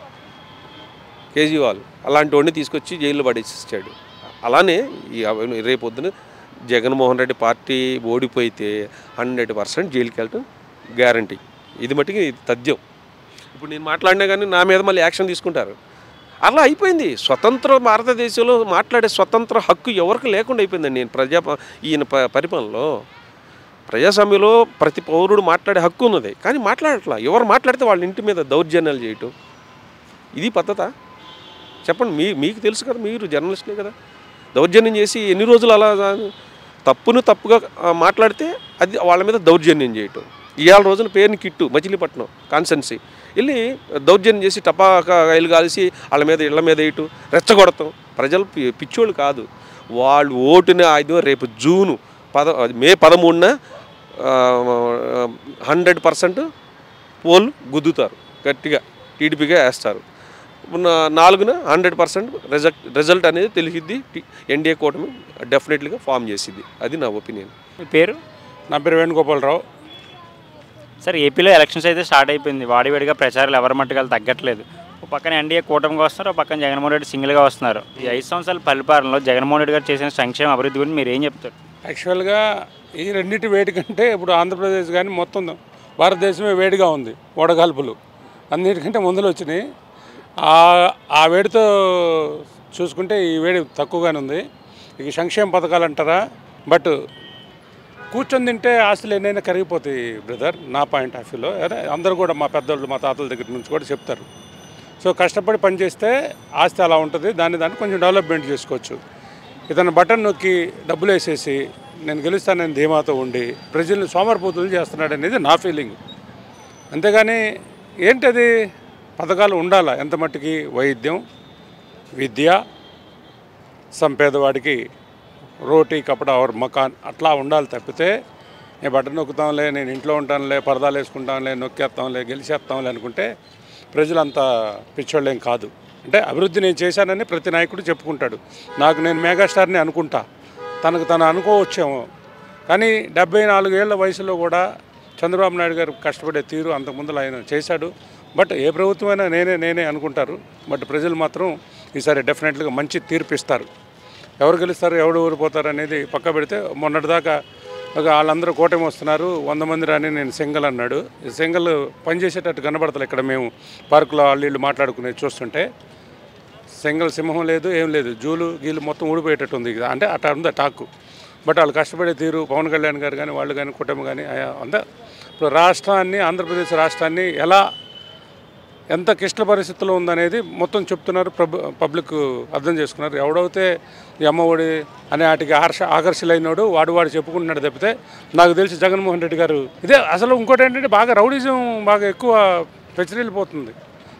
[SPEAKER 5] కేజ్రీవాల్ అలాంటి వాడిని తీసుకొచ్చి జైల్లో పడేసాడు అలానే ఈ అవ- రేపు పొద్దున జగన్మోహన్ రెడ్డి పార్టీ ఓడిపోతే హండ్రెడ్ పర్సెంట్ జైలుకి వెళ్ళటం గ్యారంటీ ఇది మట్టుకి ఇది తథ్యం ఇప్పుడు నేను మాట్లాడినా కానీ నా మీద మళ్ళీ యాక్షన్ తీసుకుంటారు అలా అయిపోయింది స్వతంత్ర భారతదేశంలో మాట్లాడే స్వతంత్ర హక్కు ఎవరికి లేకుండా అయిపోయిందండి నేను ప్రజా ఈయన ప- పరిపాలనలో ప్రజాస్వామ్యంలో ప్రతి పౌరుడు మాట్లాడే హక్కు ఉన్నది కానీ మాట్లాడట్లా ఎవరు మాట్లాడితే వాళ్ళ ఇంటి మీద దౌర్జన్యాలు చేయటం ఇది పద్ధత చెప్పండి మీ మీకు తెలుసు కదా మీరు జర్నలిస్టే కదా దౌర్జన్యం చేసి ఎన్ని రోజులు అలా తప్పును తప్పుగా ఆ, మాట్లాడితే అది వాళ్ళ మీద దౌర్జన్యం చేయటం ఇవాళ రోజున పేరుని కిట్టు మచిలీపట్నం కాన్సెన్సీ వెళ్ళి దౌర్జన్యం చేసి టపాకా రైలు కాల్సి వాళ్ళ మీద ఇళ్ళ మీద వేయటం రెచ్చగొడతాం ప్రజలు పి- పిచ్చోళ్ళు కాదు వాళ్ళు ఓటుని ఆయుధం రేపు జూను పద మే పదమూడున హండ్రెడ్ పర్సెంట్ పోల్ గుద్దుతారు గట్టిగా టీడీపీగా వేస్తారు మొన్న నాలుగున హండ్రెడ్ పర్సెంట్ రిజల్ట్ రిజల్ట్ అనేది తెలిసిద్ది ఎన్డీఏ కూటమి డెఫినెట్లీగా ఫామ్ చేసిద్ది అది నా ఒపీనియన్
[SPEAKER 1] మీ పేరు
[SPEAKER 6] నా పేరు వేణుగోపాలరావు
[SPEAKER 1] సార్ ఏపీలో ఎలక్షన్స్ అయితే స్టార్ట్ అయిపోయింది వాడివేడిగా ప్రచారాలు ఎవరి మట్టుకు తగ్గట్లేదు ఒక పక్కన ఎన్డీఏ కూటమిగా వస్తున్నారు ఒక పక్కన జగన్మోహన్ రెడ్డి సింగిల్గా వస్తున్నారు ఈ ఐదు సంవత్సరాల పరిపాలనలో జగన్మోహన్ రెడ్డి గారు చేసిన సంక్షేమ అభివృద్ధి గురించి మీరు ఏం చెప్తారు
[SPEAKER 6] యాక్చువల్గా ఈ రెండింటి వేడి కంటే ఇప్పుడు ఆంధ్రప్రదేశ్ కానీ మొత్తం భారతదేశమే వేడిగా ఉంది వడగాల్పులు అన్నిటికంటే ముందులు వచ్చినాయి ఆ ఆ వేడితో చూసుకుంటే ఈ వేడి తక్కువగానే ఉంది ఇక సంక్షేమ పథకాలు అంటారా బట్ కూర్చొని తింటే ఆస్తులు ఎన్నైనా కరిగిపోతాయి బ్రదర్ నా పాయింట్ ఆఫ్ వ్యూలో అదే అందరూ కూడా మా పెద్దోళ్ళు మా తాతల దగ్గర నుంచి కూడా చెప్తారు సో కష్టపడి పనిచేస్తే ఆస్తి అలా ఉంటుంది దాన్ని దాన్ని కొంచెం డెవలప్మెంట్ చేసుకోవచ్చు ఇతను బటన్ నొక్కి డబ్బులు వేసేసి నేను గెలుస్తానని ధీమాతో ఉండి ప్రజల్ని సోమరిపోతులు చేస్తున్నాడు అనేది నా ఫీలింగ్ అంతేగాని ఏంటది పథకాలు ఉండాలా ఎంత మట్టుకి వైద్యం విద్య సంపేదవాడికి రోటీ కపడ ఆర్ మకాన్ అట్లా ఉండాలి తప్పితే నేను బట్టన్ నొక్కుతాంలే నేను ఇంట్లో ఉంటానులే పరదాలు వేసుకుంటాంలే నొక్కేస్తాంలే గెలిచేస్తాంలే అనుకుంటే ప్రజలంతా పిచ్చోళ్ళేం కాదు అంటే అభివృద్ధి నేను చేశానని ప్రతి నాయకుడు చెప్పుకుంటాడు నాకు నేను మెగాస్టార్ని అనుకుంటా తనకు తను అనుకోవచ్చేమో కానీ డెబ్బై నాలుగేళ్ల వయసులో కూడా చంద్రబాబు నాయుడు గారు కష్టపడే తీరు అంతకుముందు ఆయన చేశాడు బట్ ఏ ప్రభుత్వమైనా నేనే నేనే అనుకుంటారు బట్ ప్రజలు మాత్రం ఈసారి డెఫినెట్గా మంచి తీర్పు ఇస్తారు ఎవరు గెలుస్తారు ఎవడు ఊరిపోతారు అనేది పక్క పెడితే మొన్నటిదాకా ఒక వాళ్ళందరూ కూటమి వస్తున్నారు వంద మంది రాని నేను సింగల్ అన్నాడు ఈ సింగల్ పనిచేసేటట్టు కనబడతలే ఇక్కడ మేము పార్కులో వాళ్ళు వీళ్ళు మాట్లాడుకునేది చూస్తుంటే సింగల్ సింహం లేదు ఏం లేదు జూలు గీలు మొత్తం ఊడిపోయేటట్టు ఉంది ఇది. అంటే అట్లా ఉంది టాక్ బట్ వాళ్ళు కష్టపడే తీరు పవన్ కళ్యాణ్ గారు కానీ వాళ్ళు కానీ కుటుంబం కానీ అంతా ఇప్పుడు రాష్ట్రాన్ని ఆంధ్రప్రదేశ్ రాష్ట్రాన్ని ఎలా ఎంత క్లిష్ట పరిస్థితుల్లో ఉందనేది మొత్తం చెప్తున్నారు ప్రభు పబ్లిక్ అర్థం చేసుకున్నారు ఎవడైతే ఈ అమ్మఒడి అనే వాటికి ఆర్ష ఆకర్షిలైనోడు వాడు వాడు చెప్పుకుంటున్నాడు తప్పితే నాకు తెలిసి జగన్మోహన్ రెడ్డి గారు ఇదే అసలు ఇంకోటి ఏంటంటే బాగా రౌడిజం బాగా ఎక్కువ పెచ్చరిల్లిపోతుంది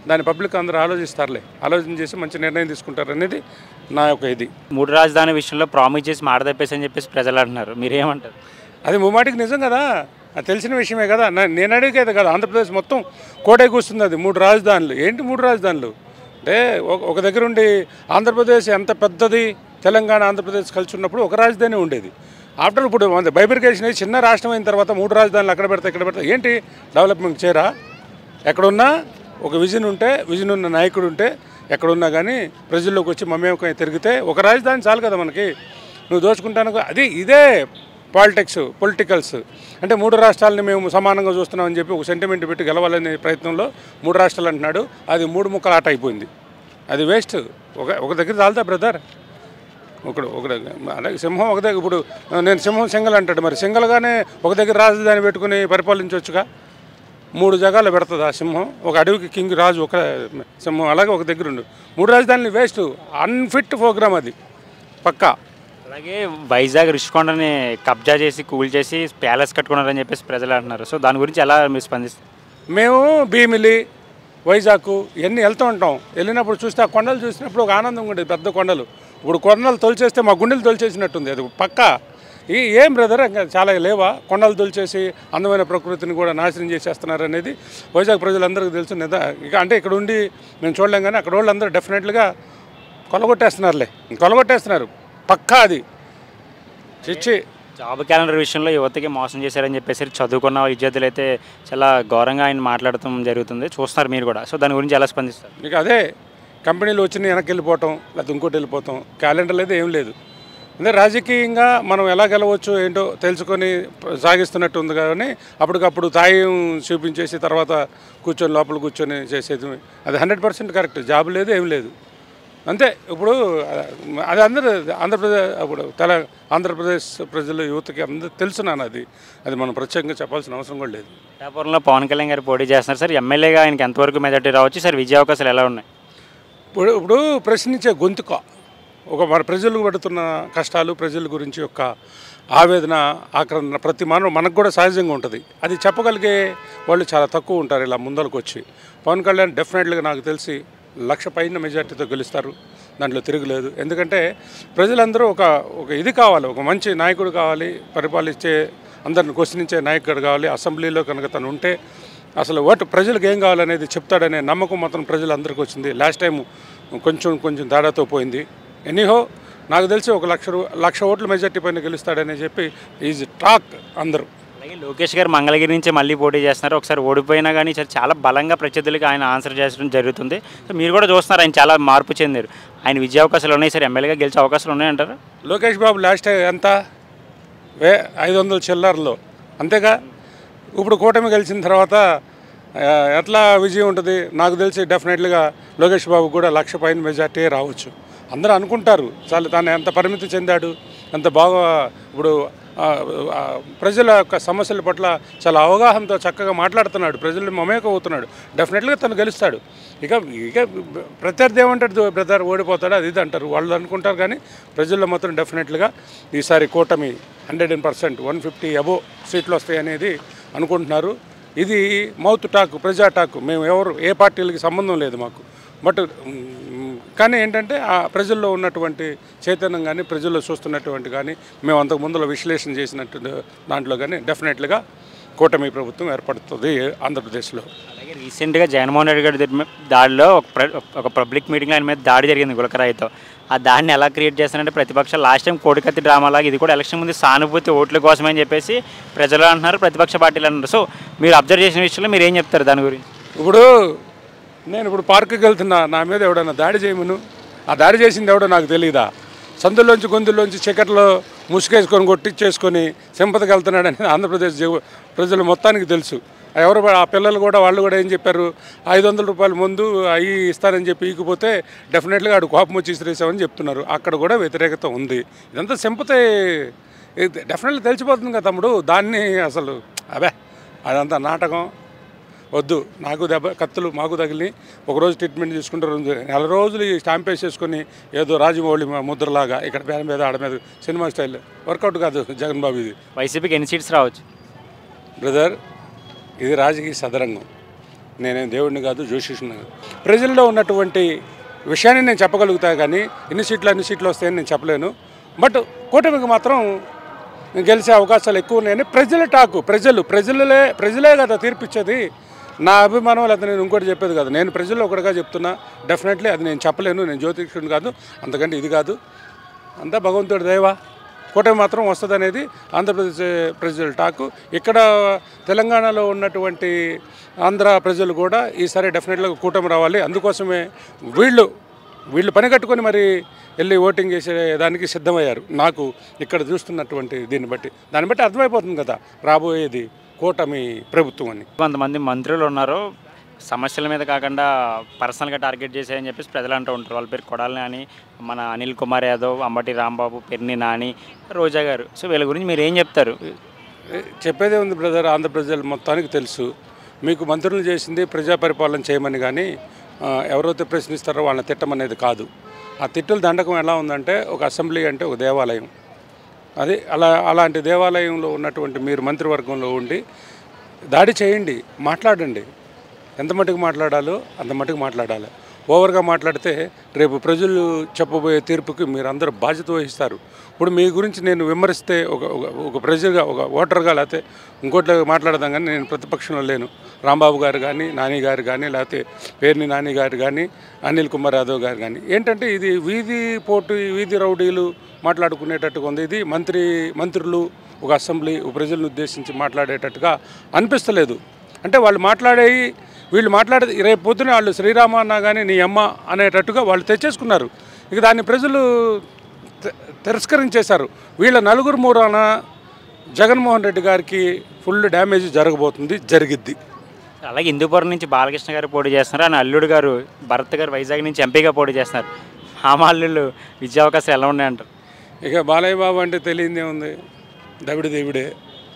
[SPEAKER 6] దాని పబ్లిక్ అందరూ ఆలోచిస్తారులే ఆలోచన చేసి మంచి నిర్ణయం తీసుకుంటారు అనేది నా యొక్క ఇది
[SPEAKER 1] మూడు రాజధాని విషయంలో ప్రామిస్ చేసి మాట తప్పేసి అని చెప్పేసి ప్రజలు అంటున్నారు మీరేమంటారు
[SPEAKER 6] అది ముమ్మాటికి నిజం కదా అది తెలిసిన విషయమే కదా నా- నేను అడిగేది కదా ఆంధ్రప్రదేశ్ మొత్తం కోటే కూస్తుంది అది మూడు రాజధానులు ఏంటి మూడు రాజధానులు అంటే ఒక- ఒక దగ్గర ఉండి ఆంధ్రప్రదేశ్ ఎంత పెద్దది తెలంగాణ ఆంధ్రప్రదేశ్ కలిసి ఉన్నప్పుడు ఒక రాజధాని ఉండేది ఆఫ్టర్ ఇప్పుడు బైబిరికేషన్ అయ్యి చిన్న రాష్ట్రం అయిన తర్వాత మూడు రాజధానులు అక్కడ పెడతా ఇక్కడ పెడతా ఏంటి డెవలప్మెంట్ చేయరా ఎక్కడున్నా ఒక విజన్ ఉంటే విజన్ ఉన్న నాయకుడు ఉంటే ఎక్కడున్నా కానీ ప్రజల్లోకి వచ్చి మమేకం తిరిగితే ఒక రాజధాని చాలు కదా మనకి నువ్వు దోచుకుంటాను అది ఇదే పాలిటిక్స్ పొలిటికల్స్ అంటే మూడు రాష్ట్రాలని మేము సమానంగా చూస్తున్నామని చెప్పి ఒక సెంటిమెంట్ పెట్టి గెలవాలనే ప్రయత్నంలో మూడు రాష్ట్రాలు అంటున్నాడు అది మూడు ముక్కల ఆట అయిపోయింది అది వేస్ట్ ఒక ఒక దగ్గర చాలుతా బ్రదర్ ఒకడు ఒక దగ్గర అలాగే సింహం ఒక దగ్గర ఇప్పుడు నేను సింహం సింగల్ అంటాడు మరి సింగల్గానే ఒక దగ్గర రాజధాని పెట్టుకుని పరిపాలించవచ్చుగా మూడు జగాలు పెడుతుంది ఆ సింహం ఒక అడవికి కింగ్ రాజు ఒక సింహం అలాగే ఒక దగ్గర ఉండు మూడు రాజధానులు వేస్ట్ అన్ఫిట్ ప్రోగ్రామ్ అది పక్కా
[SPEAKER 1] అలాగే వైజాగ్ రుషికొండని కబ్జా చేసి కూల్ చేసి ప్యాలెస్ కట్టుకున్నారని చెప్పేసి ప్రజలు అంటున్నారు సో దాని గురించి ఎలా మీరు స్పందిస్తారు
[SPEAKER 6] మేము భీమిలి వైజాగ్ ఇవన్నీ వెళ్తూ ఉంటాం వెళ్ళినప్పుడు చూస్తే ఆ కొండలు చూసినప్పుడు ఒక ఆనందం ఉండేది పెద్ద కొండలు ఇప్పుడు కొండలు తొలిచేస్తే మా గుండెలు తొలిచేసినట్టుంది అది పక్కా ఈ ఏం బ్రదర్ ఇంకా చాలా లేవా కొండలు తొలిచేసి అందమైన ప్రకృతిని కూడా నాశనం చేసేస్తున్నారు అనేది వైజాగ్ ప్రజలందరికీ తెలుసు నిదా ఇక అంటే ఇక్కడ ఉండి మేము చూడలేం కానీ అక్కడ వాళ్ళందరూ డెఫినెట్లుగా కొలగొట్టేస్తున్నారులే కొలగొట్టేస్తున్నారు పక్కా అది చిచ్చి
[SPEAKER 1] జాబ్ క్యాలెండర్ విషయంలో యువతకి మోసం చేశారని చెప్పేసి చదువుకున్న విద్యార్థులు అయితే చాలా ఘోరంగా ఆయన మాట్లాడటం జరుగుతుంది చూస్తున్నారు మీరు కూడా సో దాని గురించి ఎలా స్పందిస్తారు
[SPEAKER 6] ఇక అదే కంపెనీలు వచ్చిన వెనక్కి వెళ్ళిపోవటం లేకపోతే ఇంకోటి వెళ్ళిపోవటం క్యాలెండర్ లేదు ఏం లేదు అంటే రాజకీయంగా మనం ఎలా గెలవచ్చు ఏంటో తెలుసుకొని సాగిస్తున్నట్టు ఉంది కానీ అప్పటికప్పుడు తాయం చూపించేసి తర్వాత కూర్చొని లోపల కూర్చొని చేసేది అది హండ్రెడ్ పర్సెంట్ కరెక్ట్ జాబ్ లేదు ఏం లేదు అంతే ఇప్పుడు అది అందరూ ఆంధ్రప్రదేశ్ ఇప్పుడు తెల ఆంధ్రప్రదేశ్ ప్రజలు యువతకి అందరూ తెలుసున్నాను అది అది మనం ప్రత్యేకంగా చెప్పాల్సిన అవసరం కూడా లేదు
[SPEAKER 1] పిఠాపురంలో పవన్ కళ్యాణ్ గారు పోటీ చేస్తున్నారు సార్ ఎమ్మెల్యేగా ఆయనకి ఎంతవరకు మెజార్టీ రావచ్చు సార్ విజయ అవకాశాలు ఎలా ఉన్నాయి
[SPEAKER 6] ఇప్పుడు ఇప్పుడు ప్రశ్నించే గొంతుక ఒక మన ప్రజలకు పడుతున్న కష్టాలు ప్రజల గురించి యొక్క ఆవేదన ఆక్రమణ ప్రతి మానవ మనకు కూడా సహజంగా ఉంటుంది అది చెప్పగలిగే వాళ్ళు చాలా తక్కువ ఉంటారు ఇలా ముందరకు వచ్చి పవన్ కళ్యాణ్ డెఫినెట్గా నాకు తెలిసి లక్ష పైన మెజార్టీతో గెలుస్తారు దాంట్లో తిరుగులేదు ఎందుకంటే ప్రజలందరూ ఒక ఒక ఇది కావాలి ఒక మంచి నాయకుడు కావాలి పరిపాలించే అందరిని క్వశ్చనించే నాయకుడు కావాలి అసెంబ్లీలో కనుక తను ఉంటే అసలు ఓటు ప్రజలకు ఏం కావాలనేది చెప్తాడనే నమ్మకం మాత్రం ప్రజలందరికీ వచ్చింది లాస్ట్ టైం కొంచెం కొంచెం తేడాతో పోయింది ఎనీహో నాకు తెలిసి ఒక లక్ష రూ- లక్ష ఓట్ల మెజార్టీ పైన గెలుస్తాడని చెప్పి ఈజ్ టాక్ అందరూ
[SPEAKER 1] అలాగే లోకేష్ గారు మంగళగిరి నుంచి మళ్ళీ పోటీ చేస్తున్నారు ఒకసారి ఓడిపోయినా కానీ ఈసారి చాలా బలంగా ప్రత్యర్థులకి ఆయన ఆన్సర్ చేయడం జరుగుతుంది సో మీరు కూడా చూస్తున్నారు ఆయన చాలా మార్పు చెందారు ఆయన విజయ అవకాశాలు ఉన్నాయి సార్ ఎమ్మెల్యేగా గెలిచే అవకాశాలు ఉన్నాయంటారు
[SPEAKER 6] లోకేష్ బాబు లాస్ట్ టైం ఎంత వే ఐదు వందల చిల్లర్లో అంతేగా ఇప్పుడు కూటమి గెలిచిన తర్వాత ఆ, ఎట్లా విజయం ఉంటుంది నాకు తెలిసి డెఫినెట్లీగా లోకేష్ బాబు కూడా లక్ష పైన మెజార్టీ రావచ్చు అందరూ అనుకుంటారు చాలా తాను ఎంత పరిమితి చెందాడు ఎంత బాగా ఇప్పుడు ఆ, ఆ, ప్రజల యొక్క సమస్యల పట్ల చాలా అవగాహనతో చక్కగా మాట్లాడుతున్నాడు ప్రజలు మమేకం అవుతున్నాడు డెఫినెట్గా తను గెలుస్తాడు ఇక ఇక ప్రత్యర్థి ఏమంటాడు బ్రదర్ ఓడిపోతాడు అది ఇది అంటారు వాళ్ళు అనుకుంటారు కానీ ప్రజల్లో మాత్రం డెఫినెట్లుగా ఈసారి కూటమి hundred percent one fifty above సీట్లు వస్తాయి అనేది అనుకుంటున్నారు ఇది మౌత్ టాక్ ప్రజా టాక్ మేము ఎవరు ఏ పార్టీలకి సంబంధం లేదు మాకు బట్ మ్, కానీ ఏంటంటే ఆ ప్రజల్లో ఉన్నటువంటి చైతన్యం కానీ ప్రజల్లో చూస్తున్నటువంటి కానీ మేము అంతకు ముందులో విశ్లేషణ చేసినట్టు దాంట్లో కానీ డెఫినెట్లుగా కూటమి ప్రభుత్వం ఏర్పడుతుంది ఆంధ్రప్రదేశ్లో
[SPEAKER 1] అలాగే రీసెంట్గా జగన్మోహన్ రెడ్డి గారి దగ్గర దాడిలో ఒక ప్ర- ఒక పబ్లిక్ మీటింగ్ ఆయన మీద దాడి జరిగింది గులకరాయితో ఆ దాడిని ఎలా క్రియేట్ చేస్తారంటే ప్రతిపక్షాలు లాస్ట్ టైం కోడికత్తి డ్రామా లాగా ఇది కూడా ఎలక్షన్ ముందు సానుభూతి ఓట్ల కోసమే అని చెప్పేసి ప్రజలు అంటున్నారు ప్రతిపక్ష పార్టీలు అంటున్నారు సో మీరు అబ్జర్వ్ చేసిన విషయంలో మీరు ఏం చెప్తారు దాని గురించి
[SPEAKER 6] ఇప్పుడు నేను ఇప్పుడు పార్కుకి వెళ్తున్నా నా మీద ఎవడన్నా దాడి చేయమను ఆ దాడి చేసింది ఎవడో నాకు తెలియదా సందుల్లోంచి గొంతుల్లోంచి చీకట్లో ముసుగేసుకొని కొట్టించేసుకొని సింపతికి వెళ్తున్నాడని ఆంధ్రప్రదేశ్ జీ- ప్రజలు మొత్తానికి తెలుసు ఆ ఎవరు కూడా- ఆ పిల్లలు కూడా వాళ్ళు కూడా ఏం చెప్పారు ఐదు వందల రూపాయల ముందు అవి ఇస్తానని చెప్పి ఈకపోతే డెఫినెట్గా ఆడు కోపం వచ్చి ఇసిరేసామని చెప్తున్నారు అక్కడ కూడా వ్యతిరేకత ఉంది ఇదంతా సింపతి డెఫినెట్లీ తెలిసిపోతుంది కదా తమ్ముడు దాన్ని అసలు అబే అదంతా నాటకం వద్దు నాకు దెబ్బ కత్తులు మాకు తగిలి ఒకరోజు ట్రీట్మెంట్ తీసుకుంటే రెండు నెల రోజులు ఈ స్టాంప్ వేసేసుకొని ఏదో రాజమౌళి మ- ముద్రలాగా ఇక్కడ పేద మీద ఆడ మీద సినిమా స్టైల్ వర్కౌట్ కాదు జగన్ బాబు ఇది
[SPEAKER 1] వైసీపీకి ఎన్ని సీట్స్ రావచ్చు
[SPEAKER 6] బ్రదర్ ఇది రాజకీయ సదరంగం నేనేం దేవుడిని కాదు జ్యోతిష్ని కాదు ప్రజల్లో ఉన్నటువంటి విషయాన్ని నేను చెప్పగలుగుతా కానీ ఎన్ని సీట్లు అన్ని సీట్లు వస్తాయని నేను చెప్పలేను బట్ కూటమికి మాత్రం గెలిచే అవకాశాలు ఎక్కువ ఉన్నాయని ప్రజల టాకు ప్రజలు ప్రజలే ప్రజలే కదా తీర్పిచ్చేది నా అభిమానం లేదా నేను ఇంకోటి చెప్పేది కాదు నేను ప్రజల్లో ఒకటిగా చెప్తున్నా డెఫినెట్లీ అది నేను చెప్పలేను నేను జ్యోతిష్కుని కాదు అంతకంటే ఇది కాదు అంతా భగవంతుడి దైవ కూటమి మాత్రం వస్తుంది అనేది ఆంధ్రప్రదేశ్ ప్రజల టాకు ఇక్కడ తెలంగాణలో ఉన్నటువంటి ఆంధ్ర ప్రజలు కూడా ఈసారి డెఫినెట్గా కూటమి రావాలి అందుకోసమే వీళ్ళు వీళ్ళు పని కట్టుకొని మరి వెళ్ళి ఓటింగ్ చేసే దానికి సిద్ధమయ్యారు నాకు ఇక్కడ చూస్తున్నటువంటి దీన్ని బట్టి దాన్ని బట్టి అర్థమైపోతుంది కదా రాబోయేది కూటమి ప్రభుత్వం అని
[SPEAKER 1] కొంతమంది మంత్రులు ఉన్నారు సమస్యల మీద కాకుండా పర్సనల్గా టార్గెట్ చేశాయని చెప్పేసి ప్రజలు అంటూ ఉంటారు వాళ్ళ పేరు కొడాలి అని మన అనిల్ కుమార్ యాదవ్ అంబటి రాంబాబు పెర్ని నాని రోజా గారు సో వీళ్ళ గురించి మీరు ఏం చెప్తారు
[SPEAKER 6] ఏ, చెప్పేదే ఉంది బ్రదర్ ఆంధ్ర ప్రజలు మొత్తానికి తెలుసు మీకు మంత్రులు చేసింది ప్రజా పరిపాలన చేయమని కానీ ఆ, ఎవరైతే ప్రశ్నిస్తారో వాళ్ళని తిట్టమనేది కాదు ఆ తిట్టుల దండకం ఎలా ఉందంటే ఒక అసెంబ్లీ అంటే ఒక దేవాలయం అది అలా అలాంటి దేవాలయంలో ఉన్నటువంటి మీరు మంత్రివర్గంలో ఉండి దాడి చేయండి మాట్లాడండి ఎంత మటుకు మాట్లాడాలో అంత మటుకు మాట్లాడాలి ఓవర్గా మాట్లాడితే రేపు ప్రజలు చెప్పబోయే తీర్పుకి మీరు అందరూ బాధ్యత వహిస్తారు ఇప్పుడు మీ గురించి నేను విమరిస్తే ఒక ఒక- ఒక ప్రజగా ఒక ఓటర్గా లేకపోతే ఇంకోటి మాట్లాడదాం కానీ నేను ప్రతిపక్షంలో లేను రాంబాబు గారు కానీ నాని గారు కానీ లేకపోతే పేర్ని నాని గారు కానీ అనిల్ కుమార్ యాదవ్ గారు కానీ ఏంటంటే ఇది వీధి పోటు వీధి రౌడీలు మాట్లాడుకునేటట్టుగా ఉంది ఇది మంత్రి మంత్రులు ఒక అసెంబ్లీ ఒక ప్రజలను ఉద్దేశించి మాట్లాడేటట్టుగా అనిపిస్తలేదు అంటే వాళ్ళు మాట్లాడేవి వీళ్ళు మాట్లాడే రేపు పొద్దున వాళ్ళు శ్రీరామ అన్న కానీ నీ అమ్మ అనేటట్టుగా వాళ్ళు తెచ్చేసుకున్నారు ఇక దాన్ని ప్రజలు తి- తిరస్కరించేశారు వీళ్ళ నలుగురు మూరాన జగన్మోహన్ రెడ్డి గారికి ఫుల్ డ్యామేజ్ జరగబోతుంది జరిగిద్ది
[SPEAKER 1] అలాగే హిందూపురం నుంచి బాలకృష్ణ గారు పోటీ చేస్తున్నారు ఆయన అల్లుడు గారు భరత్ గారు వైజాగ్ నుంచి ఎంపీగా పోటీ చేస్తున్నారు మామ అల్లుళ్ళు విద్యా అవకాశాలు ఎలా ఉన్నాయంటారు
[SPEAKER 6] ఇక బాలయ్య బాబు అంటే తెలియందే ఉంది దవిడి దేవుడే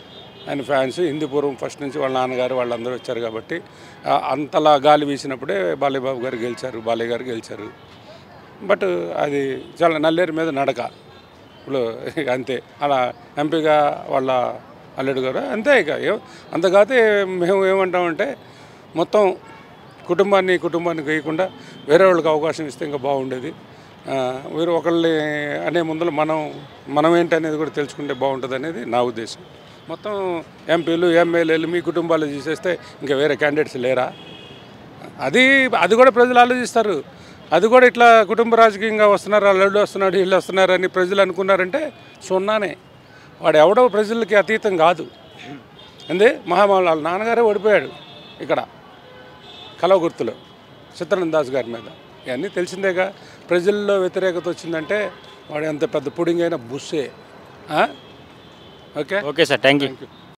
[SPEAKER 6] ఆయన ఫ్యాన్స్ హిందూపురం ఫస్ట్ నుంచి వాళ్ళ నాన్నగారు వాళ్ళందరూ వచ్చారు కాబట్టి ఆ, అంతలా గాలి వీసినప్పుడే బాలయ్య బాబు గారు గెలిచారు బాలయ్య గారు గెలిచారు బట్ అది చాలా నల్లేరు మీద నడక ఇప్పుడు ఇక అంతే అలా ఎంపీగా వాళ్ళ అల్లుడు గారు అంతే ఇక ఏ- అంత కాతే మేము ఏమంటామంటే మొత్తం కుటుంబాన్ని కుటుంబాన్ని వేయకుండా వేరే వాళ్ళకి అవకాశం ఇస్తే ఇంకా బాగుండేది ఆ, వేరే ఒకళ్ళని అనే ముందర మనం మనం ఏంటి అనేది కూడా తెలుసుకుంటే బాగుంటుంది అనేది నా ఉద్దేశం మొత్తం ఎంపీలు ఎమ్మెల్యేలు మీ కుటుంబాలు చూసేస్తే ఇంకా వేరే క్యాండిడేట్స్ లేరా అది అది కూడా ప్రజలు ఆలోచిస్తారు అది కూడా ఇట్లా కుటుంబ రాజకీయంగా వస్తున్నారు అల్లుడు వస్తున్నాడు వీళ్ళు వస్తున్నారు అని ప్రజలు అనుకున్నారంటే సున్నానే వాడు ఎవడో ప్రజలకి అతీతం కాదు అందే మహామాల వాళ్ళ నాన్నగారే ఓడిపోయాడు ఇక్కడ కలవ గుర్తులో చిత్రానంద దాస్ గారి మీద ఇవన్నీ తెలిసిందేగా ప్రజల్లో వ్యతిరేకత వచ్చిందంటే వాడు ఎంత పెద్ద పుడింగ్ అయినా బుస్సే ఆ? Okay
[SPEAKER 1] okay sir thank you
[SPEAKER 6] thank you